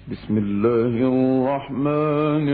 بسم الله الرحمن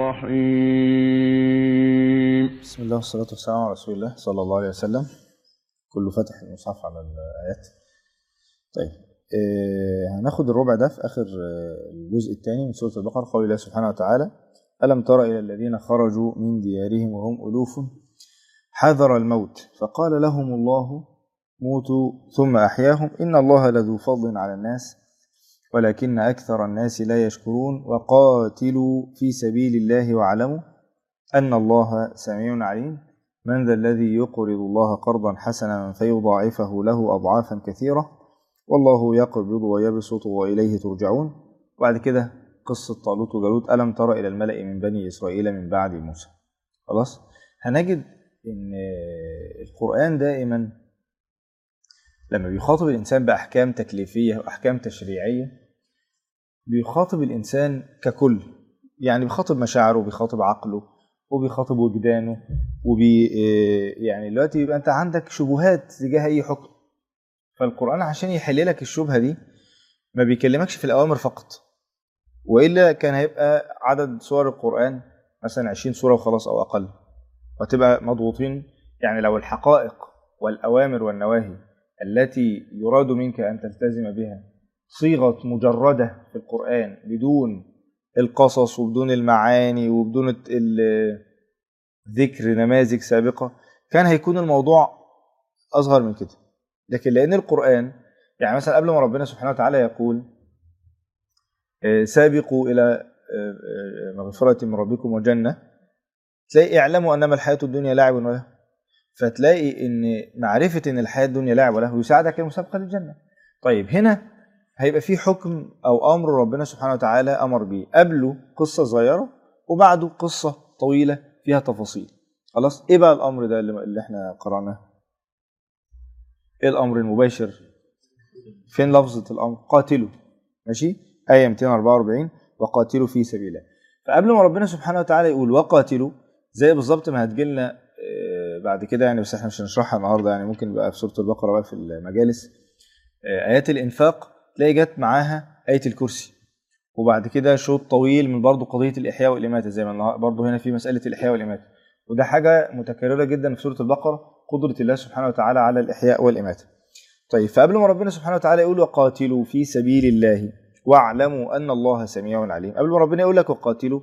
الرحيم بسم الله والصلاة والسلام على رسول الله صلى الله عليه وسلم كله فاتح المصحف على الآيات طيب آه هناخد الربع ده في آخر آه الجزء الثاني من سورة البقرة قول الله سبحانه وتعالى ألم تر إلى الذين خرجوا من ديارهم وهم ألوف حذر الموت فقال لهم الله موتوا ثم أحياهم إن الله لذو فضل على الناس ولكن أكثر الناس لا يشكرون وقاتلوا في سبيل الله واعلموا أن الله سميع عليم من ذا الذي يقرض الله قرضا حسنا فيضاعفه له أضعافا كثيرة والله يقبض ويبسط وإليه ترجعون وبعد كده قصة طالوت وجالوت ألم تر إلى الملأ من بني إسرائيل من بعد موسى خلاص هنجد إن القرآن دائما لما بيخاطب الإنسان بأحكام تكليفية وأحكام تشريعية بيخاطب الإنسان ككل يعني بيخاطب مشاعره وبيخاطب عقله وبيخاطب وجدانه وبي يعني دلوقتي يبقى أنت عندك شبهات تجاه أي حكم فالقرآن عشان يحل لك الشبهة دي ما بيكلمكش في الأوامر فقط وإلا كان هيبقى عدد سور القرآن مثلا 20 سورة وخلاص أو أقل وتبقى مضغوطين يعني لو الحقائق والأوامر والنواهي التي يراد منك أن تلتزم بها صيغة مجردة في القرآن بدون القصص وبدون المعاني وبدون ذكر نماذج سابقة كان هيكون الموضوع أصغر من كده لكن لأن القرآن يعني مثلا قبل ما ربنا سبحانه وتعالى يقول سابقوا إلى مغفرة من ربكم وجنة تلاقي اعلموا أنما الحياة الدنيا لعب وله فتلاقي ان معرفه ان الحياه الدنيا لعب وله يساعدك المسابقه للجنه. طيب هنا هيبقى في حكم او امر ربنا سبحانه وتعالى امر به قبله قصه صغيره وبعده قصه طويله فيها تفاصيل. خلاص ايه بقى الامر ده اللي احنا قراناه؟ ايه الامر المباشر؟ فين لفظه الامر؟ قاتلوا ماشي؟ ايه 244 وقاتلوا في سبيل الله. فقبل ما ربنا سبحانه وتعالى يقول وقاتلوا زي بالظبط ما هتجيلنا بعد كده يعني بس احنا مش هنشرحها النهارده يعني ممكن بقى في سوره البقره بقى في المجالس ايات الانفاق تلاقي جت معاها ايه الكرسي وبعد كده شوط طويل من برضه قضيه الاحياء والاماته زي ما برضه هنا في مساله الاحياء والاماته وده حاجه متكرره جدا في سوره البقره قدره الله سبحانه وتعالى على الاحياء والاماته طيب فقبل ما ربنا سبحانه وتعالى يقول وقاتلوا في سبيل الله واعلموا ان الله سميع عليم قبل ما ربنا يقول لك وقاتلوا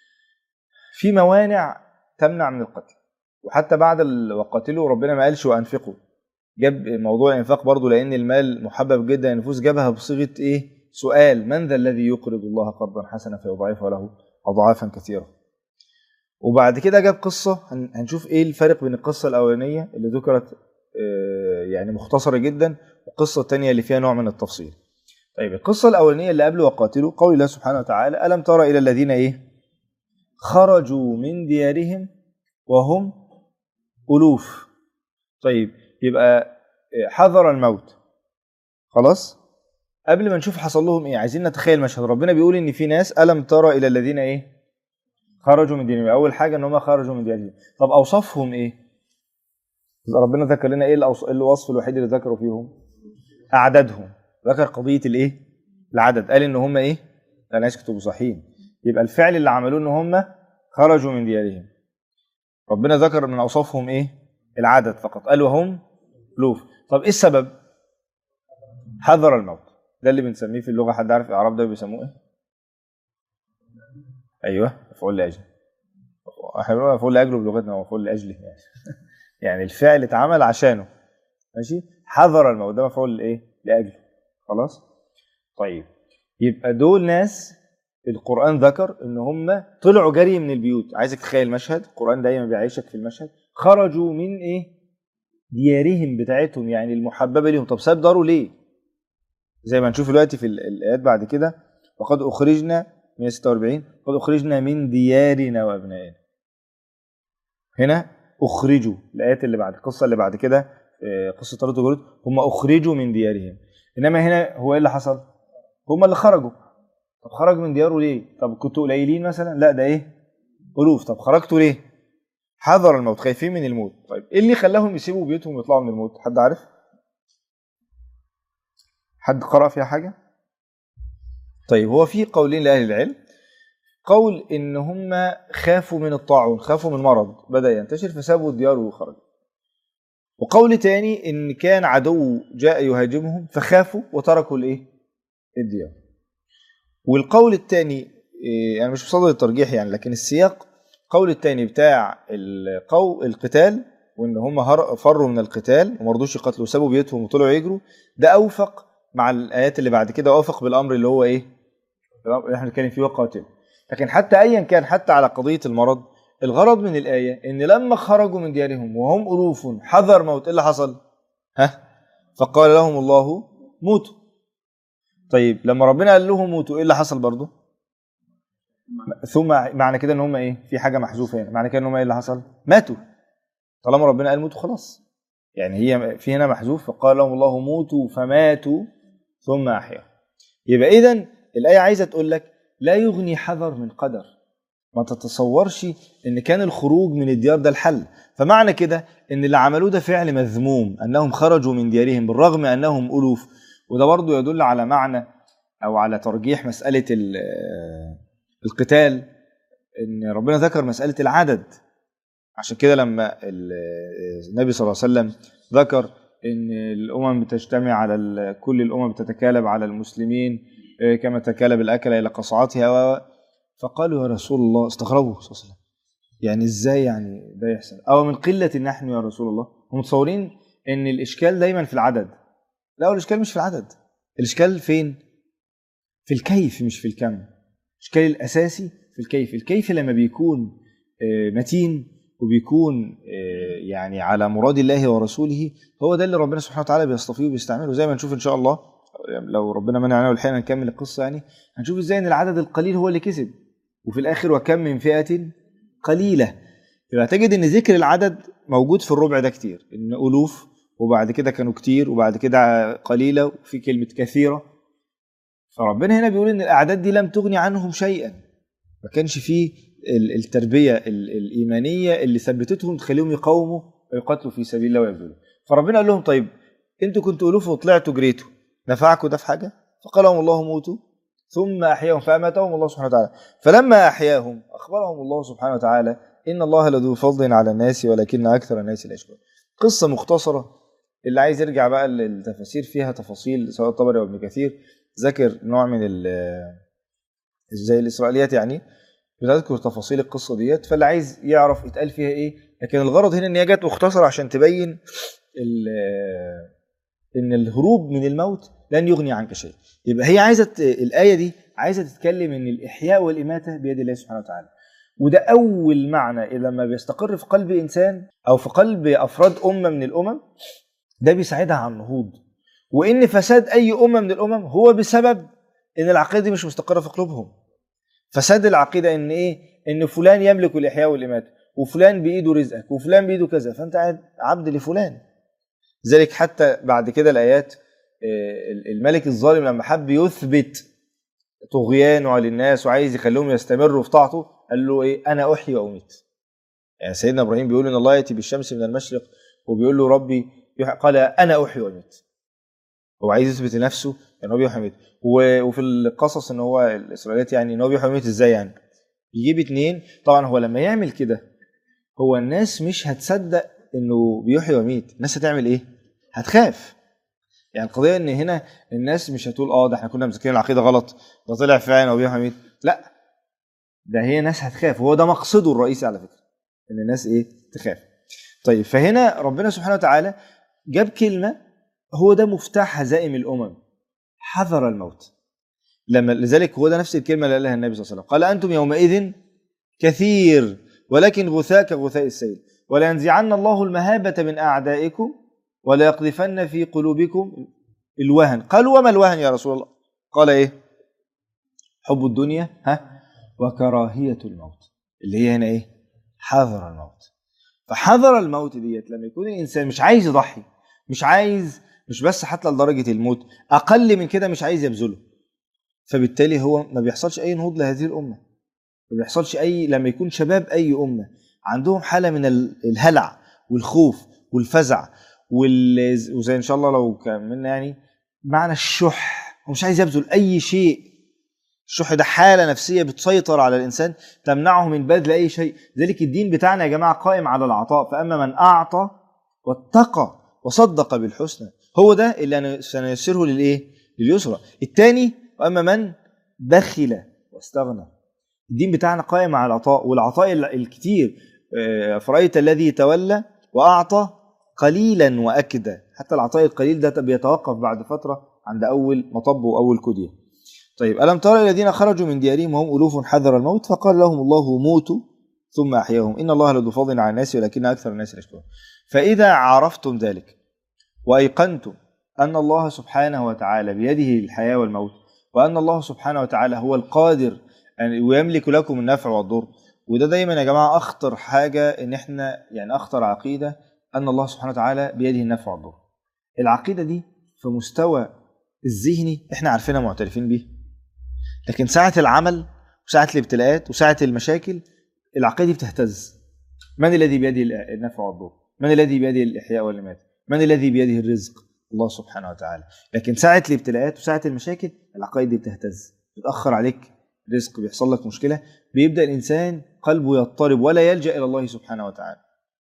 في موانع تمنع من القتل وحتى بعد وقاتلوا ربنا ما قالش وانفقوا جاب موضوع الانفاق برضه لان المال محبب جدا النفوس جابها بصيغه ايه سؤال من ذا الذي يقرض الله قرضا حسنا فيضاعفه له اضعافا كثيره وبعد كده جاب قصه هنشوف ايه الفرق بين القصه الاولانيه اللي ذكرت يعني مختصره جدا والقصه الثانيه اللي فيها نوع من التفصيل طيب القصه الاولانيه اللي قبل وقاتلوا قول الله سبحانه وتعالى الم تر الى الذين ايه خرجوا من ديارهم وهم ألوف طيب يبقى حذر الموت خلاص قبل ما نشوف حصل لهم ايه عايزين نتخيل مشهد ربنا بيقول ان في ناس الم ترى الى الذين ايه خرجوا من دينهم اول حاجه ان هم خرجوا من دينهم طب اوصافهم ايه ربنا ذكر لنا ايه الوصف الوحيد اللي ذكروا فيهم اعدادهم ذكر قضيه الايه العدد قال ان هم ايه لا ناس كتبوا صحيح يبقى الفعل اللي عملوه ان هم خرجوا من ديارهم ربنا ذكر من اوصافهم ايه العدد فقط قال وهم الوف طب ايه السبب حذر الموت ده اللي بنسميه في اللغه حد عارف الاعراب ده بيسموه ايه ايوه مفعول لاجل احنا مفعول لاجله بلغتنا مفعول لاجله يعني يعني الفعل اتعمل عشانه ماشي حذر الموت ده مفعول لايه لاجله خلاص طيب يبقى دول ناس القرآن ذكر إن هم طلعوا جري من البيوت، عايزك تتخيل مشهد، القرآن دايما بيعيشك في المشهد، خرجوا من إيه؟ ديارهم بتاعتهم يعني المحببة ليهم، طب ساب داره ليه؟ زي ما نشوف دلوقتي في الآيات بعد كده، وقد أخرجنا 146 قد أخرجنا من ديارنا وأبنائنا. هنا أخرجوا الآيات اللي بعد القصة اللي بعد كده قصة طالوت وجالوت هم أخرجوا من ديارهم. إنما هنا هو إيه اللي حصل؟ هم اللي خرجوا طب خرج من دياره ليه؟ طب كنتوا قليلين مثلا؟ لا ده ايه؟ ألوف، طب خرجتوا ليه؟ حذر الموت، خايفين من الموت، طيب ايه اللي خلاهم يسيبوا بيوتهم ويطلعوا من الموت؟ حد عارف؟ حد قرأ فيها حاجة؟ طيب هو في قولين لاهل العلم قول ان هم خافوا من الطاعون خافوا من مرض بدا ينتشر فسابوا الديار وخرجوا وقول تاني ان كان عدو جاء يهاجمهم فخافوا وتركوا الايه الديار والقول الثاني يعني مش بصدد الترجيح يعني لكن السياق القول الثاني بتاع القو القتال وان هم هر- فروا من القتال وما رضوش يقاتلوا وسابوا بيوتهم وطلعوا يجروا ده اوفق مع الايات اللي بعد كده اوفق بالامر اللي هو ايه الأمر اللي احنا بنتكلم فيه وقاتل لكن حتى ايا كان حتى على قضيه المرض الغرض من الايه ان لما خرجوا من ديارهم وهم الوف حذر موت ايه اللي حصل ها فقال لهم الله موتوا طيب لما ربنا قال لهم موتوا ايه اللي حصل برضه ثم معنى كده ان هم ايه في حاجه محذوفه هنا معنى كده ان هم ايه اللي حصل ماتوا طالما ربنا قال موتوا خلاص يعني هي في هنا محذوف فقال لهم الله موتوا فماتوا ثم احيا يبقى اذا الايه عايزه تقول لك لا يغني حذر من قدر ما تتصورش ان كان الخروج من الديار ده الحل فمعنى كده ان اللي عملوه ده فعل مذموم انهم خرجوا من ديارهم بالرغم انهم الوف وده برضه يدل على معنى او على ترجيح مساله ال- القتال ان ربنا ذكر مساله العدد عشان كده لما ال- النبي صلى الله عليه وسلم ذكر ان الامم بتجتمع على ال- كل الامم بتتكالب على المسلمين إيه، كما تكالب الاكل الى قصعتها و- فقالوا يا رسول الله استغربوا صلى الله عليه وسلم يعني ازاي يعني ده يحصل او من قله نحن يا رسول الله هم متصورين ان الاشكال دايما في العدد لا هو الاشكال مش في العدد الاشكال فين في الكيف مش في الكم الاشكال الاساسي في الكيف الكيف لما بيكون آه، متين وبيكون آه، يعني على مراد الله ورسوله هو ده اللي ربنا سبحانه وتعالى بيصطفيه وبيستعمله زي ما نشوف ان شاء الله لو ربنا منعنا والحين نكمل القصه يعني هنشوف ازاي ان العدد القليل هو اللي كسب وفي الاخر وكم من فئه قليله يبقى تجد ان ذكر العدد موجود في الربع ده كتير ان الوف وبعد كده كانوا كتير وبعد كده قليله وفي كلمه كثيره فربنا هنا بيقول ان الاعداد دي لم تغني عنهم شيئا ما كانش فيه ال- التربيه ال- الايمانيه اللي ثبتتهم تخليهم يقاوموا ويقاتلوا في سبيل الله ويبذلوا فربنا قال لهم طيب انتوا كنتوا الوف وطلعتوا جريتوا نفعكم ده في حاجه فقال لهم الله موتوا ثم احياهم فاماتهم الله سبحانه وتعالى فلما احياهم اخبرهم الله سبحانه وتعالى ان الله لذو فضل على الناس ولكن اكثر الناس لا يشكرون قصه مختصره اللي عايز يرجع بقى للتفاسير فيها تفاصيل سواء الطبري او ابن كثير ذكر نوع من ال- زي الاسرائيليات يعني بتذكر تفاصيل القصه ديت فاللي عايز يعرف اتقال فيها ايه لكن الغرض هنا ان هي جت مختصره عشان تبين ال- ان الهروب من الموت لن يغني عنك شيء يبقى هي عايزه ت- الايه دي عايزه تتكلم ان الاحياء والاماته بيد الله سبحانه وتعالى وده اول معنى لما بيستقر في قلب انسان او في قلب افراد امه من الامم ده بيساعدها على النهوض وان فساد اي امه من الامم هو بسبب ان العقيده دي مش مستقره في قلوبهم فساد العقيده ان ايه ان فلان يملك الاحياء والاماته وفلان بايده رزقك وفلان بايده كذا فانت قاعد عبد لفلان ذلك حتى بعد كده الايات آه، الملك الظالم لما حب يثبت طغيانه على الناس وعايز يخليهم يستمروا في طاعته قال له ايه انا احيي واميت يعني سيدنا ابراهيم بيقول ان الله ياتي بالشمس من المشرق وبيقول له ربي يحيي قال انا احيي واميت هو عايز يثبت لنفسه ان هو بيحيي ويميت و- وفي القصص ان هو الاسرائيليات يعني ان هو بيحيي ويميت ازاي يعني يجيب اتنين طبعا هو لما يعمل كده هو الناس مش هتصدق انه بيحيي ويميت الناس هتعمل ايه هتخاف يعني القضيه ان هنا الناس مش هتقول اه ده احنا كنا مذاكرين العقيده غلط ده طلع فعلا هو بيحيي ويميت لا ده هي ناس هتخاف وهو ده مقصده الرئيسي على فكره ان الناس ايه تخاف طيب فهنا ربنا سبحانه وتعالى جاب كلمه هو ده مفتاح هزائم الامم حذر الموت لما لذلك هو ده نفس الكلمه اللي قالها النبي صلى الله عليه وسلم قال انتم يومئذ كثير ولكن غثاء كغثاء السيل ولينزعن الله المهابه من اعدائكم وليقذفن في قلوبكم الوهن قالوا وما الوهن يا رسول الله قال ايه حب الدنيا ها وكراهيه الموت اللي هي هنا ايه حذر الموت فحذر الموت ديت لما يكون الانسان مش عايز يضحي مش عايز مش بس حتى لدرجه الموت اقل من كده مش عايز يبذله فبالتالي هو ما بيحصلش اي نهوض لهذه الامه ما بيحصلش اي لما يكون شباب اي امه عندهم حاله من ال- الهلع والخوف والفزع وال... وزي ان شاء الله لو كملنا يعني معنى الشح هو مش عايز يبذل اي شيء الشح ده حاله نفسيه بتسيطر على الانسان تمنعه من بذل اي شيء ذلك الدين بتاعنا يا جماعه قائم على العطاء فاما من اعطى واتقى وصدق بالحسنى هو ده اللي أنا سنيسره للايه لليسرى الثاني واما من بخل واستغنى الدين بتاعنا قائم على العطاء والعطاء ال- الكتير آه، فرأيت الذي تولى وأعطى قليلا وأكدى حتى العطاء القليل ده بيتوقف بعد فترة عند أول مطب وأول كدية طيب ألم ترى الذين خرجوا من ديارهم وهم ألوف حذر الموت فقال لهم الله موتوا ثم أحياهم إن الله لذو فضل على الناس ولكن أكثر الناس لا يشكرون فإذا عرفتم ذلك وأيقنتم أن الله سبحانه وتعالى بيده الحياة والموت وأن الله سبحانه وتعالى هو القادر أن ويملك لكم النفع والضر وده دايما يا جماعة أخطر حاجة إن إحنا يعني أخطر عقيدة أن الله سبحانه وتعالى بيده النفع والضر العقيدة دي في مستوى الذهني إحنا عارفينها معترفين بيه لكن ساعة العمل وساعة الابتلاءات وساعة المشاكل العقيدة دي بتهتز من الذي بيده النفع والضر من الذي بيده الإحياء والإماتة من الذي بيده الرزق الله سبحانه وتعالى لكن ساعة الابتلاءات وساعة المشاكل العقائد دي بتهتز بتأخر عليك رزق بيحصل لك مشكلة بيبدأ الإنسان قلبه يضطرب ولا يلجأ إلى الله سبحانه وتعالى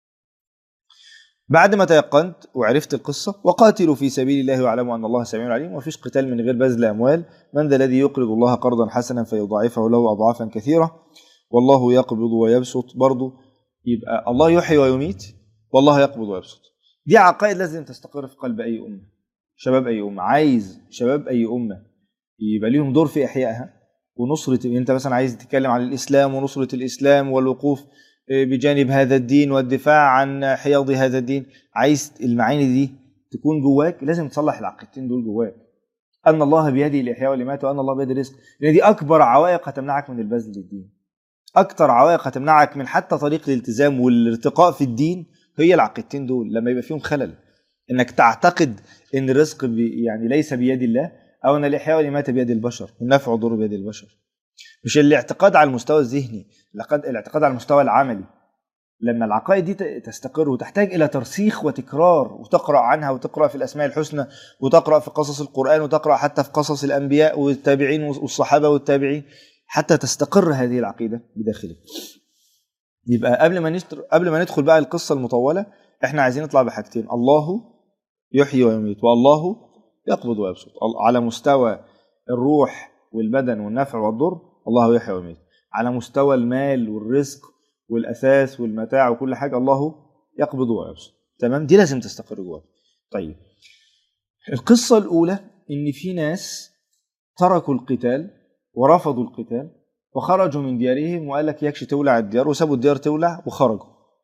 بعد ما تيقنت وعرفت القصة وقاتلوا في سبيل الله واعلموا أن الله سميع عليم ومفيش قتال من غير بذل أموال من ذا الذي يقرض الله قرضا حسنا فيضاعفه له أضعافا كثيرة والله يقبض ويبسط برضه يبقى الله يحيي ويميت والله يقبض ويبسط دي عقائد لازم تستقر في قلب أي أمة شباب أي أمة عايز شباب أي أمة يبقى ليهم دور في إحيائها ونصرة أنت مثلا عايز تتكلم عن الإسلام ونصرة الإسلام والوقوف بجانب هذا الدين والدفاع عن حياض هذا الدين عايز المعاني دي تكون جواك لازم تصلح العقيدتين دول جواك أن الله بيده الإحياء والإماتة وأن الله بيده الرزق لأن دي أكبر عوائق هتمنعك من البذل للدين أكتر عوائق هتمنعك من حتى طريق الالتزام والارتقاء في الدين هي العقيدتين دول لما يبقى فيهم خلل انك تعتقد ان الرزق بي يعني ليس بيد الله او ان الاحياء والاماته بيد البشر والنفع والضر بيد البشر مش الاعتقاد على المستوى الذهني الاعتقاد الاعتقاد على المستوى العملي لما العقائد دي تستقر وتحتاج الى ترسيخ وتكرار وتقرا عنها وتقرا في الاسماء الحسنى وتقرا في قصص القران وتقرا حتى في قصص الانبياء والتابعين والصحابه والتابعين حتى تستقر هذه العقيده بداخلك يبقى قبل ما نشتر... قبل ما ندخل بقى القصه المطوله احنا عايزين نطلع بحاجتين الله يحيي ويميت والله يقبض ويبسط على مستوى الروح والبدن والنفع والضر الله يحيي ويميت على مستوى المال والرزق والاساس والمتاع وكل حاجه الله يقبض ويبسط تمام دي لازم تستقر جواك طيب القصه الاولى ان في ناس تركوا القتال ورفضوا القتال وخرجوا من ديارهم وقال لك يكشي تولع الديار وسابوا الديار تولع وخرجوا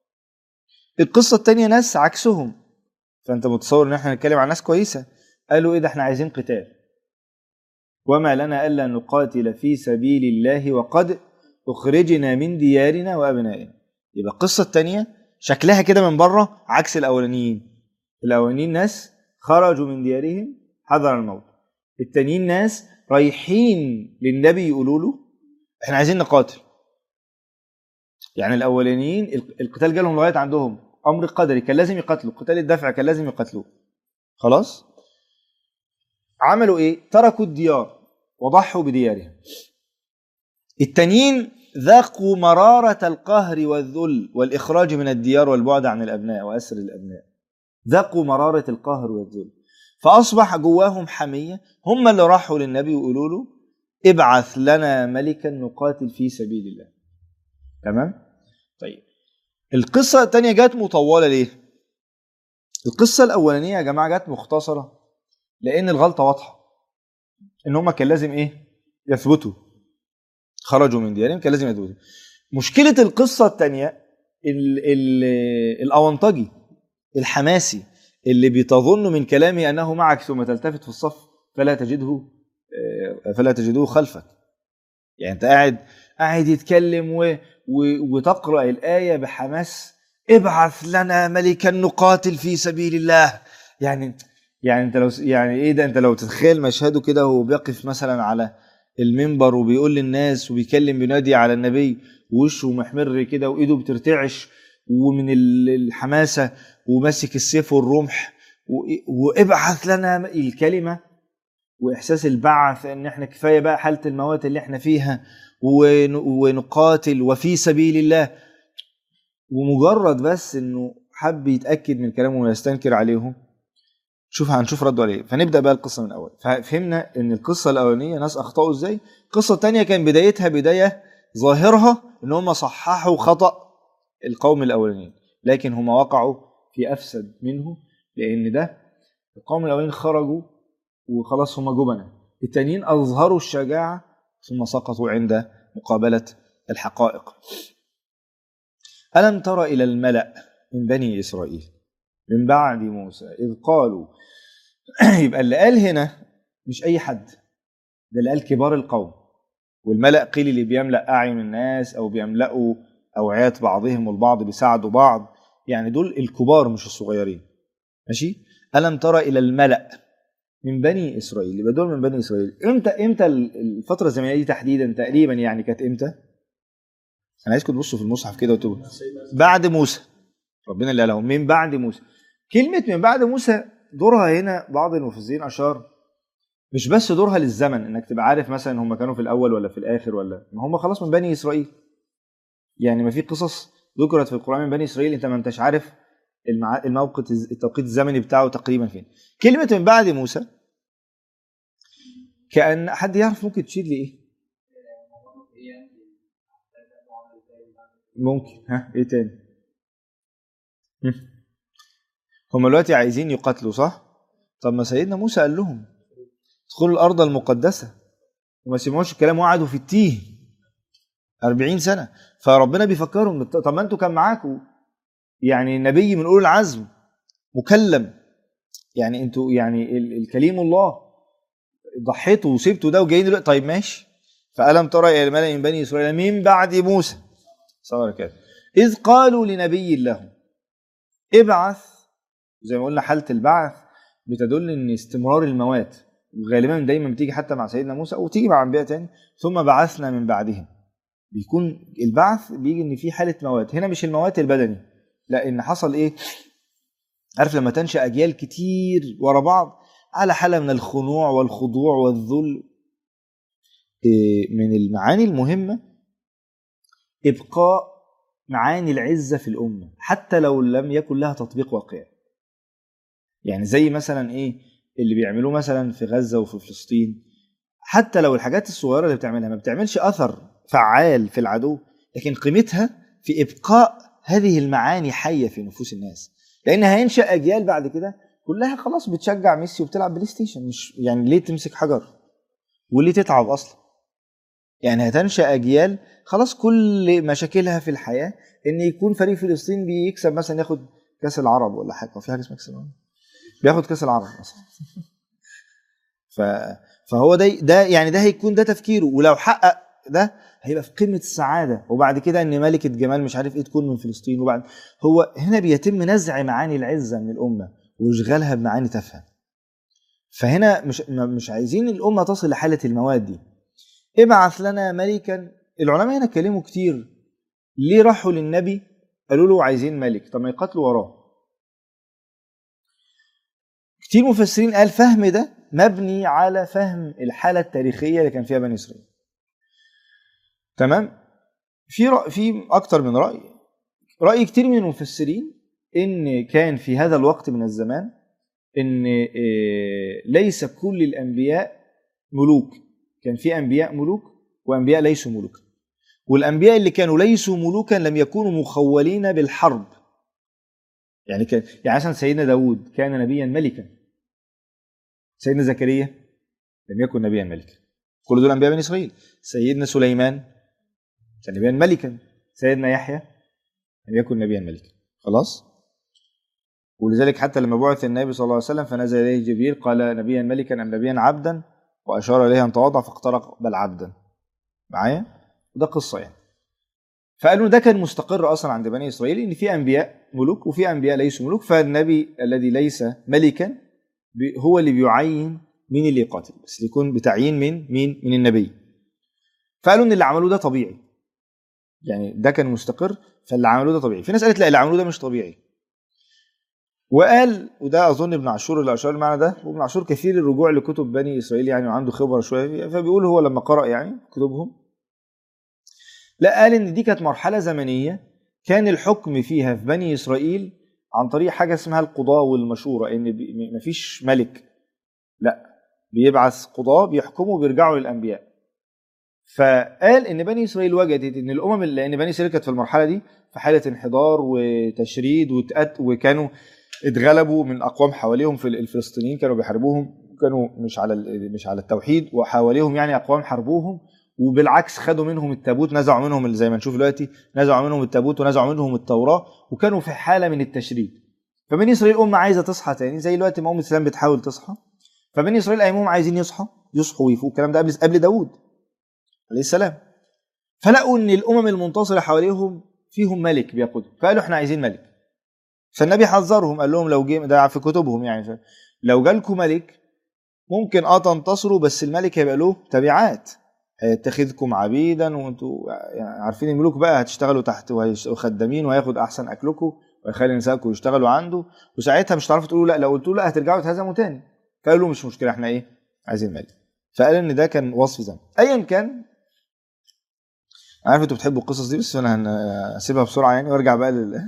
القصة التانية ناس عكسهم فأنت متصور إن احنا نتكلم عن ناس كويسة قالوا إيه ده احنا عايزين قتال وما لنا ألا نقاتل في سبيل الله وقد أخرجنا من ديارنا وأبنائنا يبقى القصة التانية شكلها كده من بره عكس الأولانيين الأولانيين ناس خرجوا من ديارهم حذر الموت التانيين ناس رايحين للنبي يقولوا له احنا عايزين نقاتل يعني الاولانيين القتال جالهم لغايه عندهم امر قدري كان لازم يقاتلوا قتال الدفع كان لازم يقاتلوه خلاص عملوا ايه تركوا الديار وضحوا بديارهم التانيين ذاقوا مرارة القهر والذل والإخراج من الديار والبعد عن الأبناء وأسر الأبناء ذاقوا مرارة القهر والذل فأصبح جواهم حمية هم اللي راحوا للنبي ويقولوا له ابعث لنا ملكا نقاتل في سبيل الله تمام طيب القصة الثانية جت مطولة ليه القصة الأولانية يا جماعة جت مختصرة لأن الغلطة واضحة إن هما كان لازم إيه يثبتوا خرجوا من ديارهم كان لازم يثبتوا مشكلة القصة الثانية ال ال الأونطجي الحماسي اللي بيتظن من كلامه أنه معك ثم تلتفت في الصف فلا تجده فلا تجدوه خلفك يعني انت قاعد قاعد يتكلم و... و... وتقرا الايه بحماس ابعث لنا ملكا نقاتل في سبيل الله يعني يعني انت لو يعني ايه ده انت لو تتخيل مشهده كده وهو بيقف مثلا على المنبر وبيقول للناس وبيكلم بينادي على النبي ووشه محمر كده وايده بترتعش ومن الحماسه وماسك السيف والرمح و... وابعث لنا الكلمه واحساس البعث ان احنا كفايه بقى حاله الموات اللي احنا فيها ون- ونقاتل وفي سبيل الله ومجرد بس انه حب يتاكد من كلامهم ويستنكر عليهم شوف هنشوف ردوا عليه فنبدا بقى القصه من الاول ففهمنا ان القصه الاولانيه ناس اخطاوا ازاي القصه الثانيه كان بدايتها بدايه ظاهرها ان هم صححوا خطا القوم الاولانيين لكن هم وقعوا في افسد منه لان ده القوم الاولين خرجوا وخلاص هم جبنة التانيين اظهروا الشجاعه ثم سقطوا عند مقابله الحقائق الم تر الى الملا من بني اسرائيل من بعد موسى اذ قالوا يبقى اللي قال هنا مش اي حد ده اللي قال كبار القوم والملأ قيل اللي بيملأ أعين الناس أو بيملأوا أوعية بعضهم البعض بيساعدوا بعض يعني دول الكبار مش الصغيرين ماشي ألم ترى إلى الملأ من بني إسرائيل يبقى دول من بني إسرائيل إمتى إمتى الفترة الزمنية دي تحديدا تقريبا يعني كانت إمتى؟ أنا عايزكم تبصوا في المصحف كده وتقولوا بعد موسى ربنا اللي قالهم من بعد موسى كلمة من بعد موسى دورها هنا بعض المفسرين أشار مش بس دورها للزمن انك تبقى عارف مثلا هم كانوا في الاول ولا في الاخر ولا ما هم خلاص من بني اسرائيل يعني ما في قصص ذكرت في القران من بني اسرائيل انت ما انتش عارف المع... الموقت التوقيت الزمني بتاعه تقريبا فين كلمه من بعد موسى كان حد يعرف ممكن تشير لي ايه ممكن ها ايه تاني هم. هم دلوقتي عايزين يقاتلوا صح طب ما سيدنا موسى قال لهم ادخلوا الارض المقدسه وما سمعوش الكلام وقعدوا في التيه 40 سنه فربنا بيفكرهم طب ما انتوا كان معاكم يعني نبي من اولي العزم مكلم يعني انتوا يعني ال- الكليم الله ضحيتوا وسبتوا ده وجايين دلوقتي طيب ماشي فألم ترى إلى الملأ من بني إسرائيل من بعد موسى صلى الله عليه وسلم إذ قالوا لنبي لهم ابعث زي ما قلنا حالة البعث بتدل ان استمرار الموات وغالبا دايما بتيجي حتى مع سيدنا موسى او تيجي مع انبياء تاني ثم بعثنا من بعدهم بيكون البعث بيجي ان في حاله موات هنا مش الموات البدني لا ان حصل ايه عارف لما تنشا اجيال كتير ورا بعض على حاله من الخنوع والخضوع والذل إيه، من المعاني المهمه ابقاء معاني العزه في الامه حتى لو لم يكن لها تطبيق واقعي يعني زي مثلا ايه اللي بيعملوه مثلا في غزه وفي فلسطين حتى لو الحاجات الصغيره اللي بتعملها ما بتعملش اثر فعال في العدو لكن قيمتها في ابقاء هذه المعاني حيه في نفوس الناس لان هينشا اجيال بعد كده كلها خلاص بتشجع ميسي وبتلعب بلاي ستيشن مش يعني ليه تمسك حجر وليه تتعب اصلا يعني هتنشا اجيال خلاص كل مشاكلها في الحياه ان يكون فريق فلسطين بيكسب مثلا ياخد كاس العرب ولا حاجه هو في حاجه اسمها كاس العرب بياخد كاس العرب مثلا ف فهو ده ده يعني ده هيكون ده تفكيره ولو حقق ده هيبقى في قمه السعاده وبعد كده ان ملكه جمال مش عارف ايه تكون من فلسطين وبعد هو هنا بيتم نزع معاني العزه من الامه واشغالها بمعاني تافهه فهنا مش مش عايزين الامه تصل لحاله المواد دي ابعث لنا ملكا العلماء هنا اتكلموا كتير ليه راحوا للنبي قالوا له عايزين ملك طب ما يقاتلوا وراه كتير مفسرين قال فهم ده مبني على فهم الحاله التاريخيه اللي كان فيها بني اسرائيل تمام في رأي في اكتر من راي راي كتير من المفسرين ان كان في هذا الوقت من الزمان ان إيه، ليس كل الانبياء ملوك كان في انبياء ملوك وانبياء ليسوا ملوكا والانبياء اللي كانوا ليسوا ملوكا لم يكونوا مخولين بالحرب يعني كان يعني مثلا سيدنا داود كان نبيا ملكا سيدنا زكريا لم يكن نبيا ملكا كل دول انبياء بني اسرائيل سيدنا سليمان كان نبيا ملكا سيدنا يحيى لم يكن نبيا ملكا خلاص ولذلك حتى لما بعث النبي صلى الله عليه وسلم فنزل اليه جبريل قال نبيا ملكا ام نبيا عبدا واشار اليه ان تواضع فاقترق بل عبدا معايا وده قصه يعني فقالوا ده كان مستقر اصلا عند بني اسرائيل ان في انبياء ملوك وفي انبياء ليسوا ملوك فالنبي الذي ليس ملكا بي- هو اللي بيعين مين اللي يقاتل بس يكون بتعيين من مين من النبي فقالوا ان اللي عملوه ده طبيعي يعني ده كان مستقر فاللي عملوه ده طبيعي في ناس قالت لا اللي عملوه ده مش طبيعي وقال وده اظن ابن عاشور اللي اشار المعنى ده وابن عاشور كثير الرجوع لكتب بني اسرائيل يعني وعنده خبره شويه فيها فبيقول هو لما قرأ يعني كتبهم لا قال ان دي كانت مرحله زمنيه كان الحكم فيها في بني اسرائيل عن طريق حاجه اسمها القضاء والمشوره ان بي- م- مفيش ملك لا بيبعث قضاة بيحكموا وبيرجعوا للانبياء فقال ان بني اسرائيل وجدت ان الامم اللي- لان بني اسرائيل كانت في المرحله دي في حاله انحدار وتشريد وتأت وكانوا اتغلبوا من اقوام حواليهم في الفلسطينيين كانوا بيحاربوهم كانوا مش على ال- مش على التوحيد وحواليهم يعني اقوام حاربوهم وبالعكس خدوا منهم التابوت نزعوا منهم اللي زي ما نشوف دلوقتي نزعوا منهم التابوت ونزعوا منهم التوراه وكانوا في حاله من التشريد فبني اسرائيل امه عايزه تصحى تاني زي دلوقتي ما امه الاسلام بتحاول تصحى فبني اسرائيل ايامهم عايزين يصحوا يصحوا ويفوقوا الكلام ده قبل قبل داوود عليه السلام فلقوا ان الامم المنتصره حواليهم فيهم ملك بيقودهم فقالوا احنا عايزين ملك فالنبي حذرهم قال لهم لو جه ده في كتبهم يعني لو جالكم ملك ممكن اه تنتصروا بس الملك هيبقى له تبعات هيتخذكم عبيدا وانتوا يعني عارفين الملوك بقى هتشتغلوا تحت وخدامين وهياخد احسن اكلكم ويخلي نسائكم يشتغلوا عنده وساعتها مش هتعرفوا تقولوا لا لو قلتوا لا هترجعوا تهزموا تاني فقالوا مش مشكله احنا ايه عايزين ملك فقال ان ده كان وصف زمن ايا كان عارف انتوا بتحبوا القصص دي بس انا هن- هسيبها بسرعه يعني وارجع بقى لل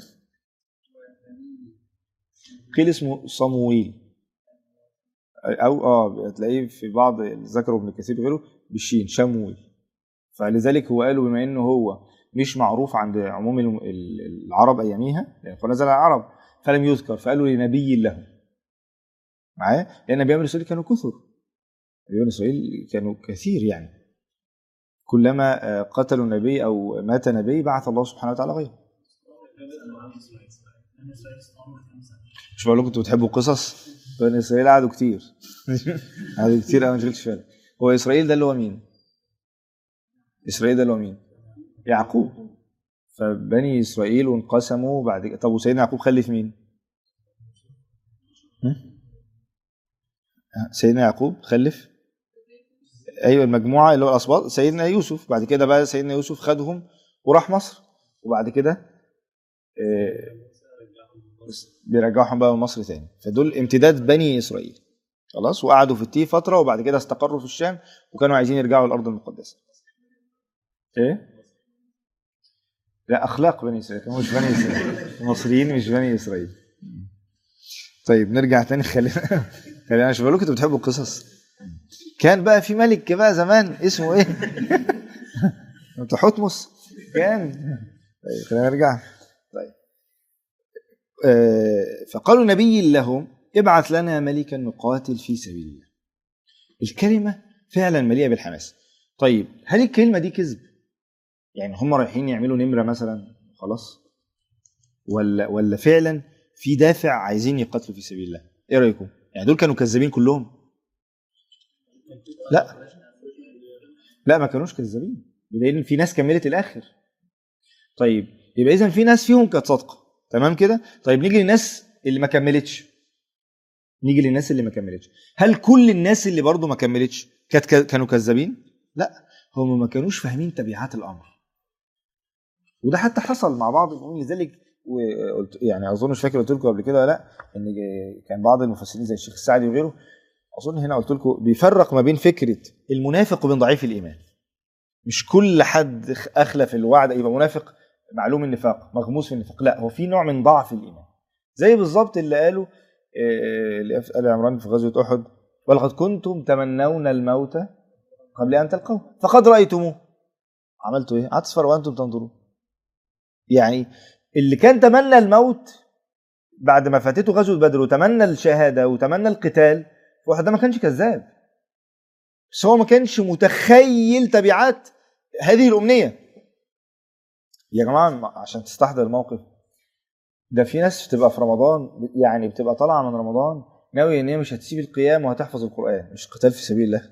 قيل اسمه صمويل او اه تلاقيه في بعض ذكروا ابن كثير غيره بالشين شمويل فلذلك هو قالوا بما انه هو مش معروف عند عموم الم- ال- العرب اياميها لان القران نزل على العرب فلم يذكر فقالوا لنبي له معايا لان انبياء بني اسرائيل كانوا كثر انبياء بني اسرائيل كانوا كثير يعني كلما آه، قتلوا نبي او مات نبي بعث الله سبحانه وتعالى غيره مش بقول لكم انتوا بتحبوا قصص بني اسرائيل قعدوا كتير قعدوا كتير قوي ما شغلتش بالك هو اسرائيل ده اللي هو مين؟ اسرائيل ده اللي هو مين؟ يعقوب فبني اسرائيل وانقسموا بعد كده طب وسيدنا يعقوب خلف مين؟ هم؟ سيدنا يعقوب خلف ايوه المجموعه اللي هو الاسباط سيدنا يوسف بعد كده بقى سيدنا يوسف خدهم وراح مصر وبعد كده آه، بيرجعوهم بقى مصر تاني فدول امتداد بني اسرائيل خلاص وقعدوا في التيه فتره وبعد كده استقروا في الشام وكانوا عايزين يرجعوا الارض المقدسه ايه لا اخلاق بني اسرائيل كانوا مش بني اسرائيل المصريين مش بني اسرائيل طيب نرجع تاني خلينا خلينا مش بقول لكم انتوا بتحبوا القصص كان بقى في ملك بقى زمان اسمه ايه تحتمس كان طيب خلينا نرجع طيب آه، فقالوا نبي لهم ابعث لنا ملكا نقاتل في سبيل الله الكلمة فعلا مليئة بالحماس طيب هل الكلمة دي كذب يعني هم رايحين يعملوا نمرة مثلا خلاص ولا ولا فعلا في دافع عايزين يقاتلوا في سبيل الله ايه رايكم يعني دول كانوا كذابين كلهم لا لا ما كانوش كذابين بدليل ان في ناس كملت الاخر طيب يبقى اذا في ناس فيهم كانت صادقه تمام كده طيب نيجي للناس اللي ما كملتش نيجي للناس اللي ما كملتش هل كل الناس اللي برضو ما كملتش كانت كانوا كذابين لا هم ما كانوش فاهمين تبعات الامر وده حتى حصل مع بعض المؤمنين لذلك وقلت يعني اظن مش فاكر قلت لكم قبل كده ولا لا ان كان بعض المفسرين زي الشيخ السعدي وغيره اظن هنا قلت لكم بيفرق ما بين فكره المنافق وبين ضعيف الايمان مش كل حد اخلف الوعد يبقى منافق معلوم النفاق مغموس في النفاق لا هو في نوع من ضعف الايمان زي بالظبط اللي قالوا آه، اللي في ال عمران في غزوه احد ولقد كنتم تمنون الموت قبل ان تلقوه فقد رايتموه عملتوا ايه؟ اتصفر وانتم تنظرون يعني اللي كان تمنى الموت بعد ما فاتته غزوه بدر وتمنى الشهاده وتمنى القتال واحد ده ما كانش كذاب بس هو ما كانش متخيل تبعات هذه الامنيه يا جماعه عشان تستحضر الموقف ده في ناس بتبقى في رمضان يعني بتبقى طالعه من رمضان ناوي ان هي مش هتسيب القيام وهتحفظ القران مش قتال في سبيل الله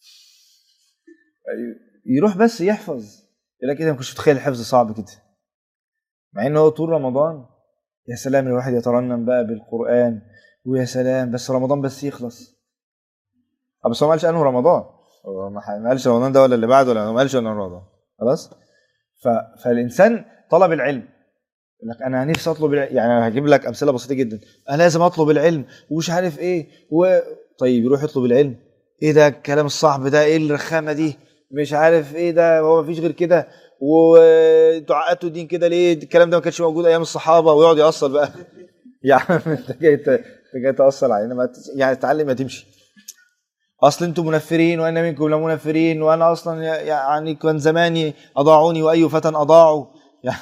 يروح بس يحفظ يلاقي كده ما كنتش متخيل الحفظ صعب كده مع ان هو طول رمضان يا سلام الواحد يترنم بقى بالقران ويا سلام بس رمضان بس يخلص أه بس هو ما قالش انه رمضان هو ما قالش رمضان ده ولا اللي بعده ولا ما قالش انه رمضان خلاص ف... فالانسان طلب العلم يقول لك انا نفسي اطلب العلم. يعني انا هجيب لك امثله بسيطه جدا انا لازم اطلب العلم ومش عارف ايه و... طيب يروح يطلب العلم ايه ده الكلام الصعب ده ايه الرخامه دي مش عارف ايه ده هو مفيش غير كده وانتوا عقدتوا الدين كده ليه الكلام ده ما كانش موجود ايام الصحابه ويقعد يأصل بقى يا عم انت جاي ت- انت جاي تأصل علينا ما ت- يعني اتعلم ما تمشي اصل انتم منفرين وان منكم لمنفرين وانا اصلا يا- يعني كان زماني اضاعوني واي فتى اضاعوا يا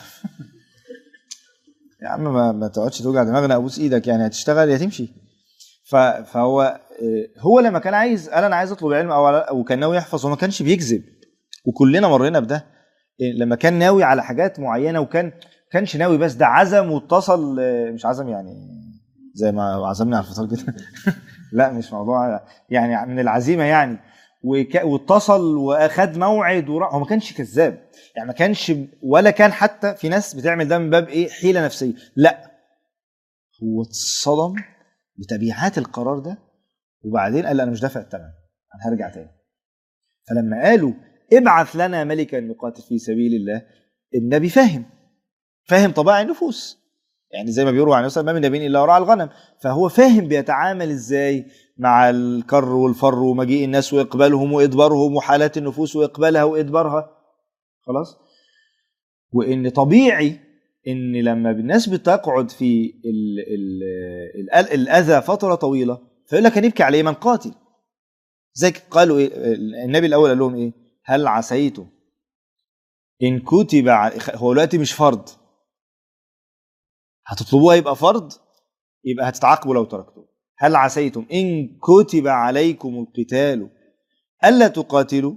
يا عم ما, ما تقعدش توجع دماغنا ابوس ايدك يعني هتشتغل يا تمشي ف- فهو آه، هو لما كان عايز قال انا عايز اطلب علم او او كان ناوي يحفظ هو ما كانش بيكذب وكلنا مرينا بده إيه، لما كان ناوي على حاجات معينه وكان كانش ناوي بس ده عزم واتصل آه، مش عزم يعني زي ما عزمني على الفطار كده لا مش موضوع يعني من العزيمه يعني وك- واتصل واخد موعد وراح هو ما كانش كذاب يعني ما كانش ولا كان حتى في ناس بتعمل ده من باب ايه حيله نفسيه لا هو اتصدم بتبعات القرار ده وبعدين قال لا انا مش دافع الثمن انا هرجع تاني فلما قالوا ابعث لنا ملكا نقاتل في سبيل الله النبي فاهم فاهم طبائع النفوس يعني زي ما بيروى عن النبي ما من نبي الا وراء الغنم فهو فاهم بيتعامل ازاي مع الكر والفر ومجيء الناس واقبالهم وادبارهم وحالات النفوس واقبالها وادبارها خلاص وان طبيعي ان لما الناس بتقعد في ال ال ال الاذى فتره طويله فيقول لك هنبكي عليه من قاتل زي قالوا ايه النبي الاول قال لهم ايه هل عسيتم ان كتب ع- هو دلوقتي مش فرض هتطلبوها يبقى فرض يبقى هتتعاقبوا لو تركتوه هل عسيتم ان كتب عليكم القتال الا تقاتلوا